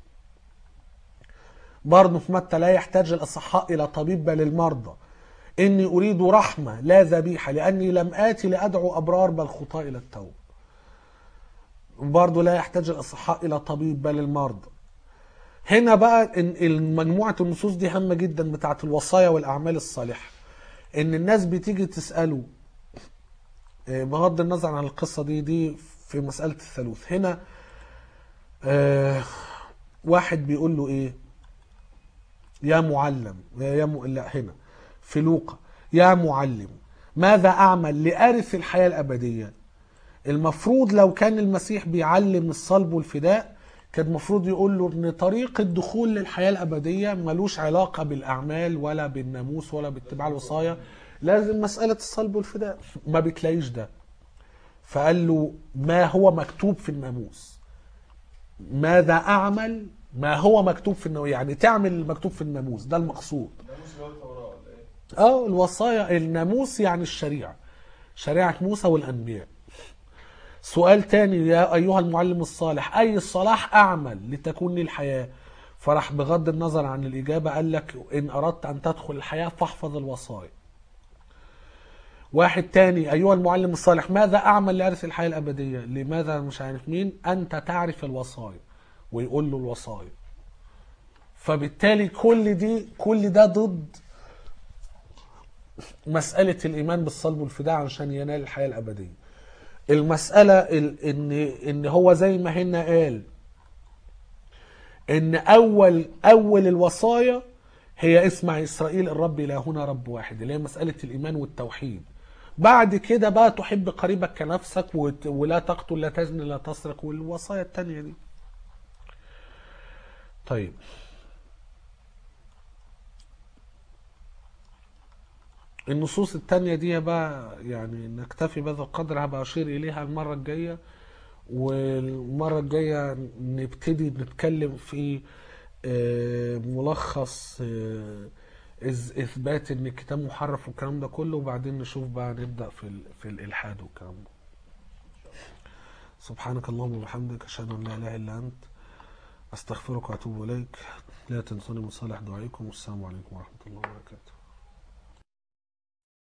برضه في متى لا يحتاج الاصحاء الى طبيب بل المرضى اني اريد رحمه لا ذبيحه لاني لم اتي لادعو ابرار بل خطاة الى التوبه برضه لا يحتاج الاصحاء الى طبيب بل المرضى هنا بقى إن مجموعة النصوص دي هامة جدا بتاعت الوصايا والأعمال الصالحة إن الناس بتيجي تسأله آه، بغض النظر عن القصة دي دي في مسألة الثالوث هنا آه، واحد بيقول له إيه يا معلم يا م... لا هنا في لوقا يا معلم ماذا أعمل لأرث الحياة الأبدية المفروض لو كان المسيح بيعلم الصلب والفداء كان المفروض يقول له ان طريق الدخول للحياه الابديه ملوش علاقه بالاعمال ولا بالناموس ولا باتباع الوصايا لازم مساله الصلب والفداء ما بتلاقيش ده فقال له ما هو مكتوب في الناموس ماذا اعمل ما هو مكتوب في الناموس يعني تعمل المكتوب في الناموس ده المقصود الناموس اللي هو التوراه ولا ايه؟ اه الوصايا الناموس يعني الشريعة شريعة موسى والأنبياء سؤال تاني يا أيها المعلم الصالح أي الصلاح أعمل لتكون لي الحياة فراح بغض النظر عن الإجابة قال لك إن أردت أن تدخل الحياة فاحفظ الوصايا واحد تاني أيها المعلم الصالح ماذا أعمل لأرث الحياة الأبدية لماذا مش عارف مين أنت تعرف الوصايا ويقول له الوصايا فبالتالي كل دي كل ده ضد مسألة الإيمان بالصلب والفداء عشان ينال الحياة الأبدية المسألة ال- إن إن هو زي ما هنا قال إن أول أول الوصايا هي اسمع إسرائيل الرب إلهنا رب واحد اللي هي مسألة الإيمان والتوحيد بعد كده بقى تحب قريبك كنفسك وت- ولا تقتل لا تزني لا تسرق والوصايا التانية دي طيب النصوص التانية دي بقى يعني نكتفي بهذا القدر هبقى أشير إليها المرة الجاية والمرة الجاية نبتدي نتكلم في آه، ملخص آه، إز- إثبات إن الكتاب محرف والكلام ده كله وبعدين نشوف بقى نبدأ في ال- في الإلحاد والكلام ده سبحانك اللهم وبحمدك أشهد أن لا إله إلا أنت أستغفرك وأتوب إليك لا تنسوني من صالح دعائكم والسلام عليكم ورحمة الله وبركاته